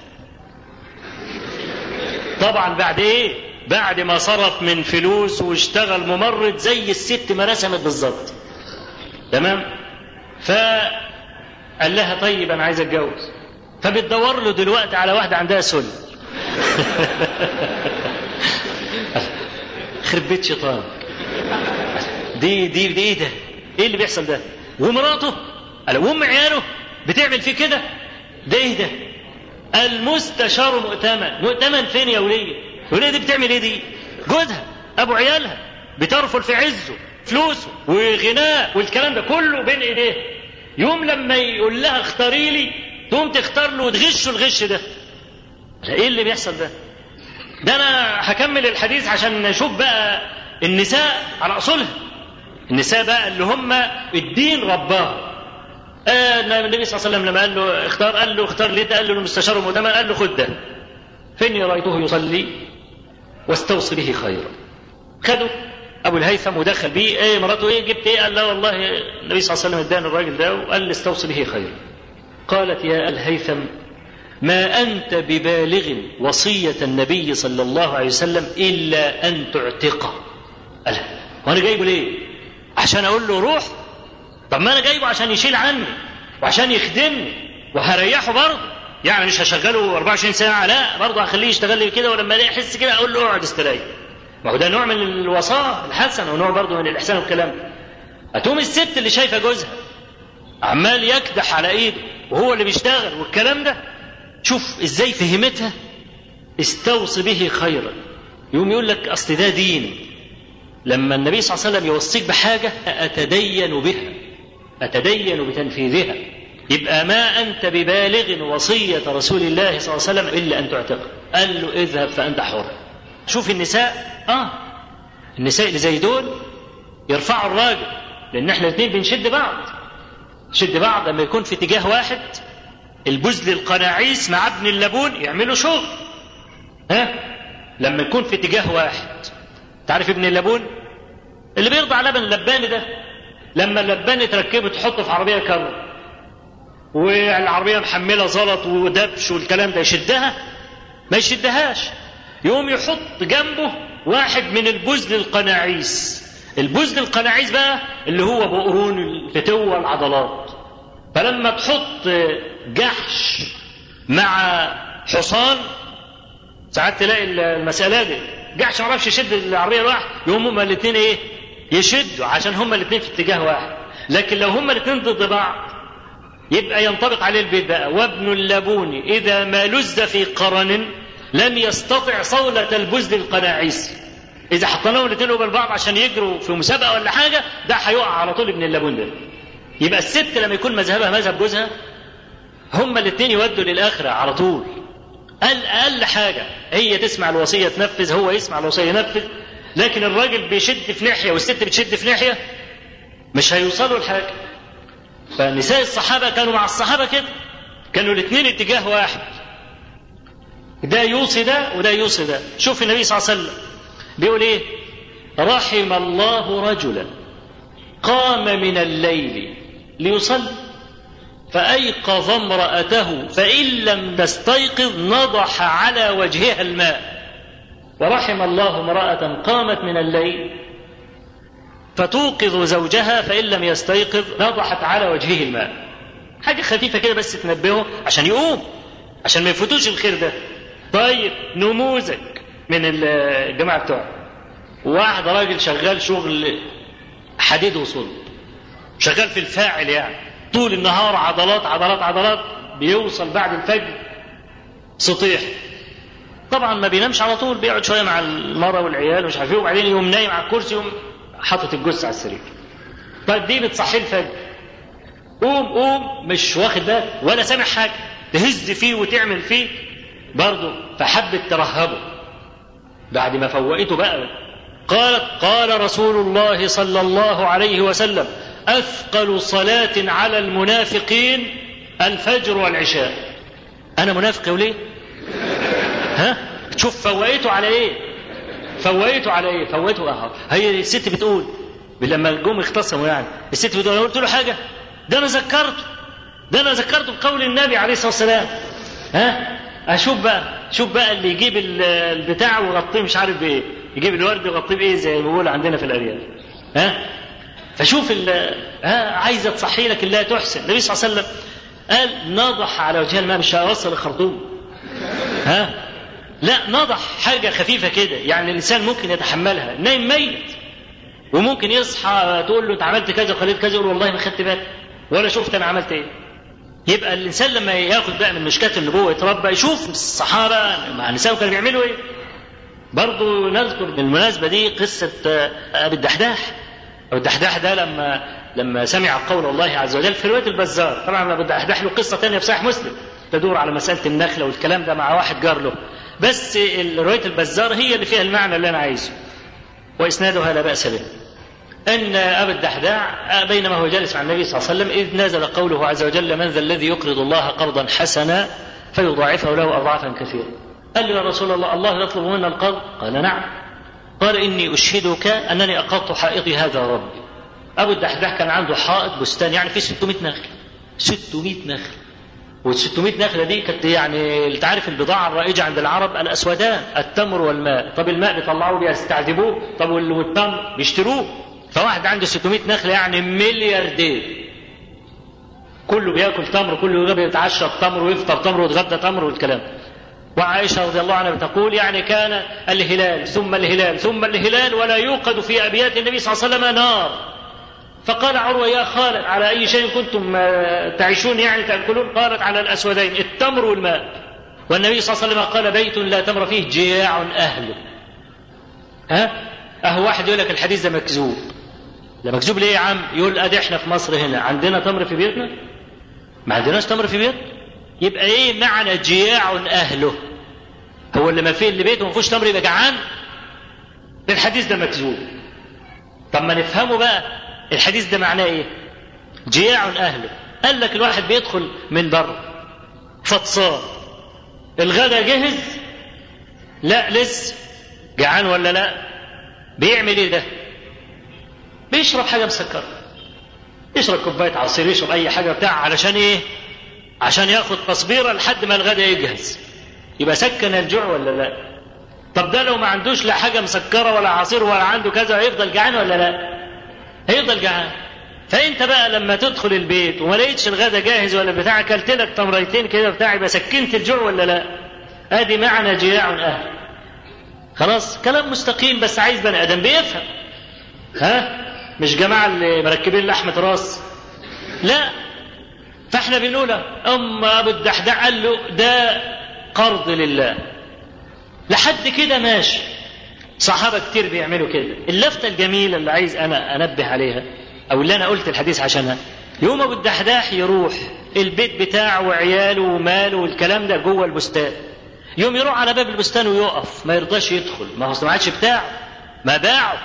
طبعا بعد ايه بعد ما صرف من فلوس واشتغل ممرض زي الست ما رسمت بالظبط تمام فقال لها طيب انا عايز اتجوز فبتدور له دلوقتي على واحده عندها سل خرب بيت شيطان دي دي دي ايه ده؟ ايه اللي بيحصل ده؟ ومراته قال وام عياله بتعمل فيه كده؟ ده ايه ده؟ المستشار مؤتمن، مؤتمن فين يا وليه؟ وليه دي بتعمل ايه دي؟ جوزها ابو عيالها بترفل في عزه فلوسه وغناه والكلام ده كله بين ايديه يوم لما يقول لها اختاري لي تقوم تختار له وتغشه الغش ده ايه اللي بيحصل ده ده انا هكمل الحديث عشان نشوف بقى النساء على اصولها النساء بقى اللي هم الدين رباه آه النبي صلى الله عليه وسلم لما قال له اختار قال له اختار ليه قال له المستشار المؤتمن قال له خد ده فاني رايته يصلي واستوصي به خيرا خده ابو الهيثم ودخل بيه ايه مراته ايه جبت ايه قال لا والله النبي صلى الله عليه وسلم اداني الراجل ده وقال لي استوصي به خيرا قالت يا الهيثم ما انت ببالغ وصيه النبي صلى الله عليه وسلم الا ان تعتقه قال وانا جايبه ليه عشان اقول له روح طب ما انا جايبه عشان يشيل عني وعشان يخدمني وهريحه برضه يعني مش هشغله 24 ساعه لا برضه هخليه يشتغل لي كده ولما الاقي يحس كده اقول له اقعد استريح ما هو ده نوع من الوصاة الحسن ونوع برضه من الإحسان والكلام ده هتقوم الست اللي شايفة جوزها عمال يكدح على إيده وهو اللي بيشتغل والكلام ده شوف إزاي فهمتها استوصي به خيرا يقوم يقول لك أصل ده دين لما النبي صلى الله عليه وسلم يوصيك بحاجة أتدين بها أتدين بتنفيذها يبقى ما أنت ببالغ وصية رسول الله صلى الله عليه وسلم إلا أن تعتق قال له اذهب فأنت حر شوف النساء اه النساء اللي زي دول يرفعوا الراجل لان احنا الاثنين بنشد بعض شد بعض لما يكون في اتجاه واحد البزل القناعيس مع ابن اللبون يعملوا شغل ها لما يكون في اتجاه واحد تعرف ابن اللبون اللي بيرضع لبن اللباني ده لما اللباني تركبه تحطه في عربيه كرة والعربيه محمله زلط ودبش والكلام ده يشدها ما يشدهاش يقوم يحط جنبه واحد من البزل القناعيس البزل القناعيس بقى اللي هو بقرون الفتوة العضلات فلما تحط جحش مع حصان ساعات تلاقي المسألة دي جحش ما يعرفش يشد العربية لوحده يقوم هما الاثنين ايه يشدوا عشان هما الاثنين في اتجاه واحد لكن لو هما الاثنين ضد بعض يبقى ينطبق عليه البيت بقى وابن اللبون إذا ما لز في قرن لم يستطع صولة البزل القناعيس إذا حطيناهم الاثنين قبل بعض عشان يجروا في مسابقة ولا حاجة ده هيقع على طول ابن اللبون ده يبقى الست لما يكون مذهبها مذهب جوزها هما الاثنين يودوا للآخرة على طول أقل أقل حاجة هي تسمع الوصية تنفذ هو يسمع الوصية ينفذ لكن الراجل بيشد في ناحية والست بتشد في ناحية مش هيوصلوا لحاجة فنساء الصحابة كانوا مع الصحابة كده كانوا الاثنين اتجاه واحد ده يوصي ده وده يوصي ده شوف النبي صلى الله عليه وسلم بيقول ايه رحم الله رجلا قام من الليل ليصلي فأيقظ امرأته فإن لم تستيقظ نضح على وجهها الماء ورحم الله امرأة قامت من الليل فتوقظ زوجها فإن لم يستيقظ نضحت على وجهه الماء حاجة خفيفة كده بس تنبهه عشان يقوم عشان ما يفوتوش الخير ده طيب نموذج من الجماعة بتوعه واحد راجل شغال شغل حديد وصلب شغال في الفاعل يعني طول النهار عضلات عضلات عضلات بيوصل بعد الفجر سطيح طبعا ما بينامش على طول بيقعد شويه مع المراه والعيال ومش عارف ايه وبعدين يقوم نايم على الكرسي يقوم حاطط الجثه على السرير طيب دي بتصحيه الفجر قوم قوم مش واخد بالك ولا سامع حاجه تهز فيه وتعمل فيه برضه فحبت ترهبه بعد ما فوقته بقى قالت قال رسول الله صلى الله عليه وسلم اثقل صلاه على المنافقين الفجر والعشاء انا منافق وليه ها شوف فوقته على ايه فوقته على ايه فوقته اهو هي الست بتقول لما جم اختصموا يعني الست بتقول انا قلت له حاجه ده انا ذكرته ده انا ذكرته بقول النبي عليه الصلاه والسلام ها اشوف بقى شوف بقى اللي يجيب البتاع ويغطيه مش عارف بايه يجيب الورد ويغطيه بايه زي ما بيقول عندنا في الارياف ها فشوف ها عايزه تصحي لك الله تحسن النبي صلى الله عليه وسلم قال نضح على وجه الماء مش هيوصل الخرطوم ها لا نضح حاجه خفيفه كده يعني الانسان ممكن يتحملها نايم ميت وممكن يصحى تقول له انت عملت كذا وخليت كذا يقول والله ما خدت بالي ولا شفت انا عملت ايه يبقى الانسان لما ياخد بقى من مشكات النبوه يتربى يشوف الصحابه مع النساء كانوا بيعملوا ايه برضه نذكر بالمناسبه دي قصه ابي الدحداح ابو الدحداح ده لما لما سمع قول الله عز وجل في روايه البزار طبعا ابو الدحداح له قصه ثانيه في صحيح مسلم تدور على مساله النخله والكلام ده مع واحد جار له بس روايه البزار هي اللي فيها المعنى اللي انا عايزه واسنادها لا باس به ان ابا الدحداح بينما هو جالس مع النبي صلى الله عليه وسلم اذ نزل قوله عز وجل من ذا الذي يقرض الله قرضا حسنا فيضاعفه له اضعافا كثيره قال له يا رسول الله الله يطلب منا القرض قال نعم قال اني اشهدك انني اقضت حائطي هذا ربي ابو الدحداح كان عنده حائط بستان يعني فيه 600 نخل 600 نخل وال 600 نخله دي كانت يعني انت عارف البضاعه الرائجه عند العرب الاسودان التمر والماء طب الماء بيطلعوه بيستعذبوه طب والتمر بيشتروه فواحد عنده 600 نخله يعني ملياردير كله بياكل تمر كله بيتعشى تمر ويفطر تمر ويتغدى تمر والكلام وعائشه رضي الله عنها بتقول يعني كان الهلال ثم الهلال ثم الهلال ولا يوقد في ابيات النبي صلى الله عليه وسلم نار فقال عروة يا خالد على أي شيء كنتم تعيشون يعني تأكلون قالت على الأسودين التمر والماء والنبي صلى الله عليه وسلم قال بيت لا تمر فيه جياع أهله ها أهو واحد يقول لك الحديث ده مكذوب ده مكذوب ليه يا عم يقول أدي احنا في مصر هنا عندنا تمر في بيتنا ما عندناش تمر في بيتنا يبقى ايه معنى جياع أهله هو اللي ما فيه اللي بيته ما فيهوش تمر يبقى جعان الحديث ده مكذوب طب ما نفهمه بقى الحديث ده معناه ايه جياع اهله قال لك الواحد بيدخل من بره فطسان الغدا جهز لا لسه جعان ولا لا بيعمل ايه ده بيشرب حاجه مسكره يشرب كوبايه عصير يشرب اي حاجه بتاع علشان ايه عشان ياخد تصبيره لحد ما الغدا يجهز يبقى سكن الجوع ولا لا طب ده لو ما عندوش لا حاجه مسكره ولا عصير ولا عنده كذا هيفضل جعان ولا لا هيفضل جعان فانت بقى لما تدخل البيت وما لقيتش الغدا جاهز ولا بتاع اكلت لك تمريتين كده بتاع يبقى سكنت الجوع ولا لا ادي معنى جياع اهل خلاص كلام مستقيم بس عايز بني ادم بيفهم ها مش جماعه اللي مركبين لحمه راس لا فاحنا بنقول ام ابو الدحداح قال له ده قرض لله لحد كده ماشي صحابه كتير بيعملوا كده اللفته الجميله اللي عايز انا انبه عليها او اللي انا قلت الحديث عشانها يوم ابو الدحداح يروح البيت بتاعه وعياله وماله والكلام ده جوه البستان يوم يروح على باب البستان ويقف ما يرضاش يدخل ما هو ما عادش بتاعه ما باعه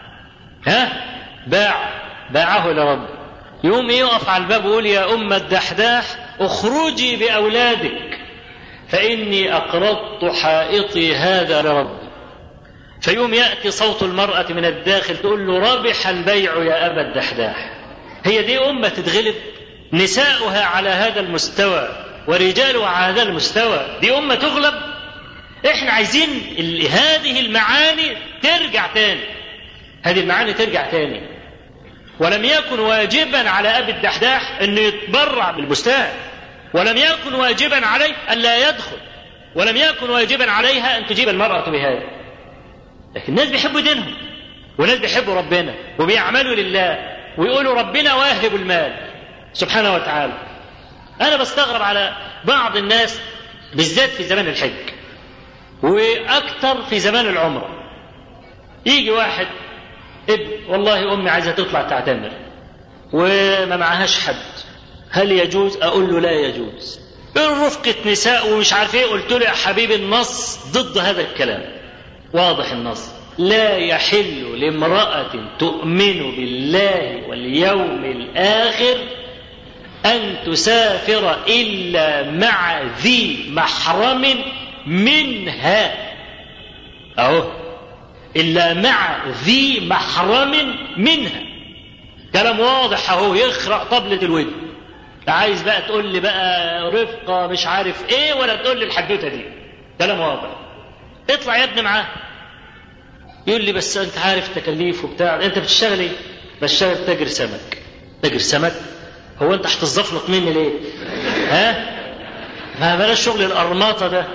ها باع باعه لرب يوم يقف على الباب ويقول يا ام الدحداح اخرجي باولادك فاني اقرضت حائطي هذا لربي فيوم يأتي صوت المرأة من الداخل تقول له ربح البيع يا أبا الدحداح هي دي أمة تتغلب نساؤها على هذا المستوى ورجالها على هذا المستوى دي أمة تغلب احنا عايزين هذه المعاني ترجع تاني هذه المعاني ترجع تاني ولم يكن واجبا على أبي الدحداح أنه يتبرع بالبستان ولم يكن واجبا عليه أن لا يدخل ولم يكن واجبا عليها أن تجيب المرأة بهذا لكن الناس بيحبوا دينهم والناس بيحبوا ربنا وبيعملوا لله ويقولوا ربنا واهب المال سبحانه وتعالى انا بستغرب على بعض الناس بالذات في زمان الحج واكثر في زمان العمره يجي واحد ابن والله امي عايزه تطلع تعتمر وما معهاش حد هل يجوز اقول له لا يجوز رفقة نساء ومش عارف ايه قلت له يا حبيبي النص ضد هذا الكلام واضح النص لا يحل لامرأة تؤمن بالله واليوم الآخر أن تسافر إلا مع ذي محرم منها أهو إلا مع ذي محرم منها كلام واضح أهو يخرق طبلة الودن عايز بقى تقول لي بقى رفقة مش عارف ايه ولا تقول لي الحدوتة دي كلام واضح اطلع يا ابني معاه يقول لي بس انت عارف تكاليف وبتاع انت بتشتغل ايه بشتغل تاجر سمك تاجر سمك هو انت هتتزفلط مني ليه ها ما بلاش شغل القرماطة ده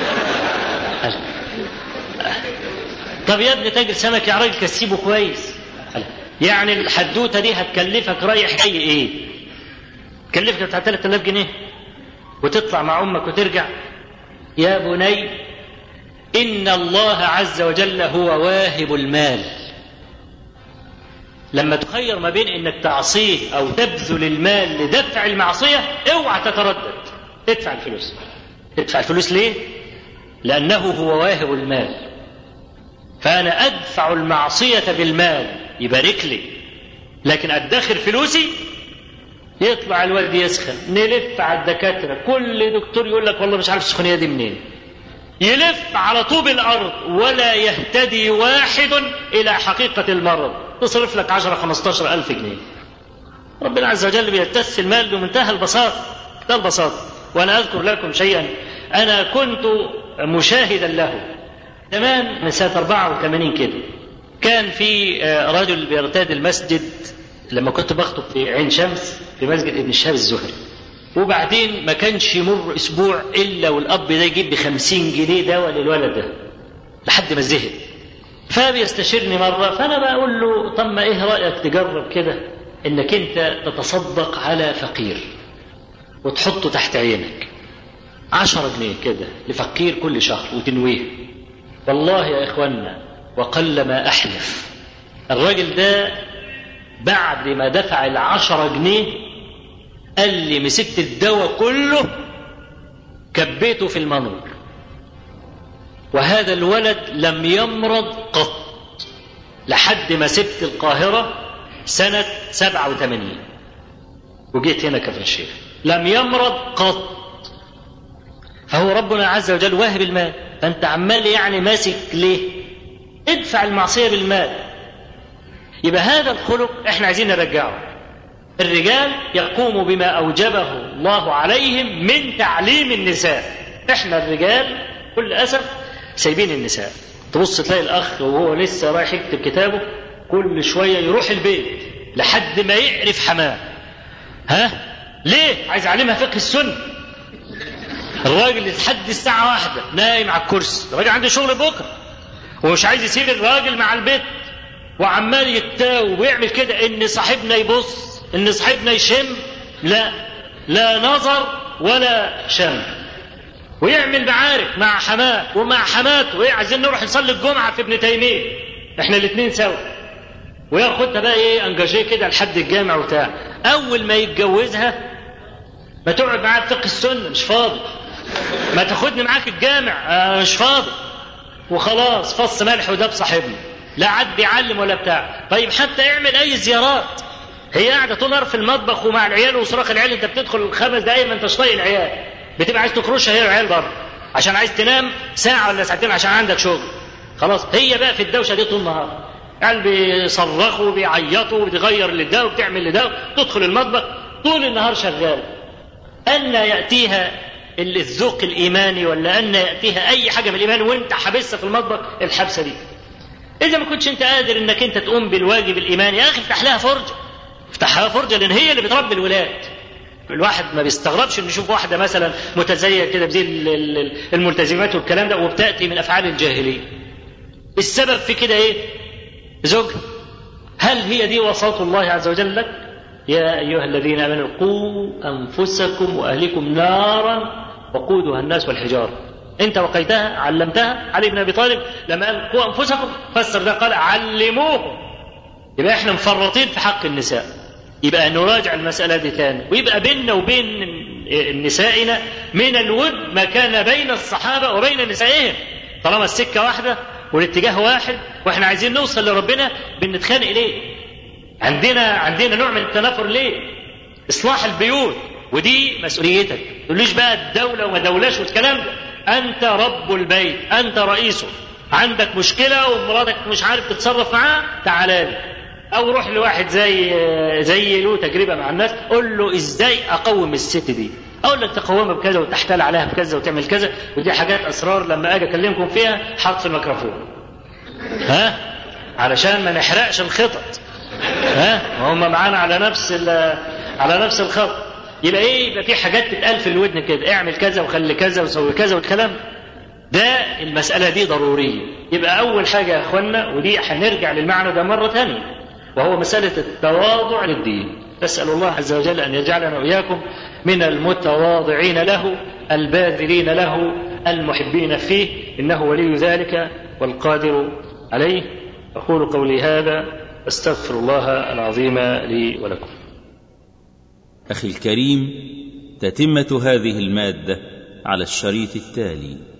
طب يا ابني تاجر سمك يا راجل كسيبه كويس يعني الحدوته دي هتكلفك رايح جاي ايه تكلفك بتاع 3000 جنيه وتطلع مع امك وترجع يا بني ان الله عز وجل هو واهب المال لما تخير ما بين انك تعصيه او تبذل المال لدفع المعصيه اوعى تتردد ادفع الفلوس ادفع الفلوس ليه لانه هو واهب المال فانا ادفع المعصيه بالمال يبارك لي لكن ادخر فلوسي يطلع الولد يسخن نلف على الدكاتره كل دكتور يقول لك والله مش عارف السخونيه دي منين يلف على طوب الارض ولا يهتدي واحد الى حقيقه المرض تصرف لك 10 15 الف جنيه ربنا عز وجل بيتس المال بمنتهى البساطه ده البساطه وانا اذكر لكم شيئا انا كنت مشاهدا له زمان من سنه 84 كده كان في رجل بيرتاد المسجد لما كنت بخطب في عين شمس في مسجد ابن الشهاب الزهري وبعدين ما كانش يمر اسبوع الا والاب ده يجيب ب 50 جنيه دواء للولد ده لحد ما زهق فبيستشيرني مره فانا بقول له طب ما ايه رايك تجرب كده انك انت تتصدق على فقير وتحطه تحت عينك عشرة جنيه كده لفقير كل شهر وتنويه والله يا اخوانا وقل ما احلف الراجل ده بعد ما دفع العشرة جنيه قال لي مسكت الدواء كله كبيته في المنور وهذا الولد لم يمرض قط لحد ما سبت القاهرة سنة سبعة وثمانين وجيت هنا كفر الشيخ لم يمرض قط فهو ربنا عز وجل واهب المال فانت عمال يعني ماسك ليه ادفع المعصية بالمال يبقى هذا الخلق احنا عايزين نرجعه الرجال يقوموا بما اوجبه الله عليهم من تعليم النساء احنا الرجال كل اسف سايبين النساء تبص تلاقي الاخ وهو لسه رايح يكتب كتابه كل شويه يروح البيت لحد ما يعرف حماه ها ليه عايز اعلمها فقه السنه الراجل لحد الساعه واحدة نايم على الكرسي الراجل عنده شغل بكره ومش عايز يسيب الراجل مع البيت وعمال يتاوب ويعمل كده ان صاحبنا يبص ان صاحبنا يشم لا لا نظر ولا شم ويعمل معارك مع حماه ومع حماته وايه عايزين نروح نصلي الجمعه في ابن تيميه احنا الاثنين سوا وياخدها بقى ايه انجاجيه كده لحد الجامع وبتاع اول ما يتجوزها ما تقعد معاه في فقه السنه مش فاضي ما تاخدني معاك الجامع آه مش فاضي وخلاص فص ملح وده بصاحبنا لا عاد بيعلم ولا بتاع طيب حتى اعمل اي زيارات هي قاعده طول النهار في المطبخ ومع العيال وصراخ العيال انت بتدخل خمس دقايق ما انتش طايق العيال بتبقى عايز تكرشها هي والعيال بره عشان عايز تنام ساعه ولا ساعتين عشان عندك شغل خلاص هي بقى في الدوشه دي طول النهار قال بيصرخوا وبيعيطوا وبتغير لده وبتعمل لده تدخل المطبخ طول النهار شغال أن يأتيها الذوق الإيماني ولا أن يأتيها أي حاجة من الإيمان وأنت حابسها في المطبخ الحبسة دي إذا ما كنتش أنت قادر أنك أنت تقوم بالواجب الإيماني يا أخي افتح لها فرجة افتح لها فرجة لأن هي اللي بتربي الولاد الواحد ما بيستغربش انه يشوف واحده مثلا متزيه كده بزي الملتزمات والكلام ده وبتاتي من افعال الجاهليه. السبب في كده ايه؟ زوجها. هل هي دي وصاة الله عز وجل لك؟ يا ايها الذين امنوا قوا انفسكم واهلكم نارا وقودها الناس والحجارة أنت وقيتها علمتها علي بن أبي طالب لما قال قوا أنفسكم فسر ده قال علموهم يبقى احنا مفرطين في حق النساء يبقى نراجع المسألة دي تاني ويبقى بيننا وبين نسائنا من الود ما كان بين الصحابة وبين نسائهم طالما السكة واحدة والاتجاه واحد واحنا عايزين نوصل لربنا بنتخانق ليه عندنا عندنا نوع من التنافر ليه اصلاح البيوت ودي مسؤوليتك تقوليش بقى الدولة وما دولش والكلام ده انت رب البيت انت رئيسه عندك مشكلة ومراتك مش عارف تتصرف معاها تعال لي او روح لواحد زي زي له تجربه مع الناس قول له ازاي اقوم الست دي اقول لك تقومها بكذا وتحتال عليها بكذا وتعمل كذا ودي حاجات اسرار لما اجي اكلمكم فيها حط في الميكروفون ها علشان ما نحرقش الخطط ها هم معانا على نفس على نفس الخط يبقى ايه يبقى في حاجات تتقال في الودن كده اعمل كذا وخلي كذا وسوي كذا والكلام ده المسألة دي ضرورية يبقى أول حاجة يا أخوانا ودي هنرجع للمعنى ده مرة ثانية وهو مسألة التواضع للدين نسأل الله عز وجل أن يجعلنا وإياكم من المتواضعين له الباذلين له المحبين فيه إنه ولي ذلك والقادر عليه أقول قولي هذا أستغفر الله العظيم لي ولكم
أخي الكريم تتمة هذه المادة على الشريط التالي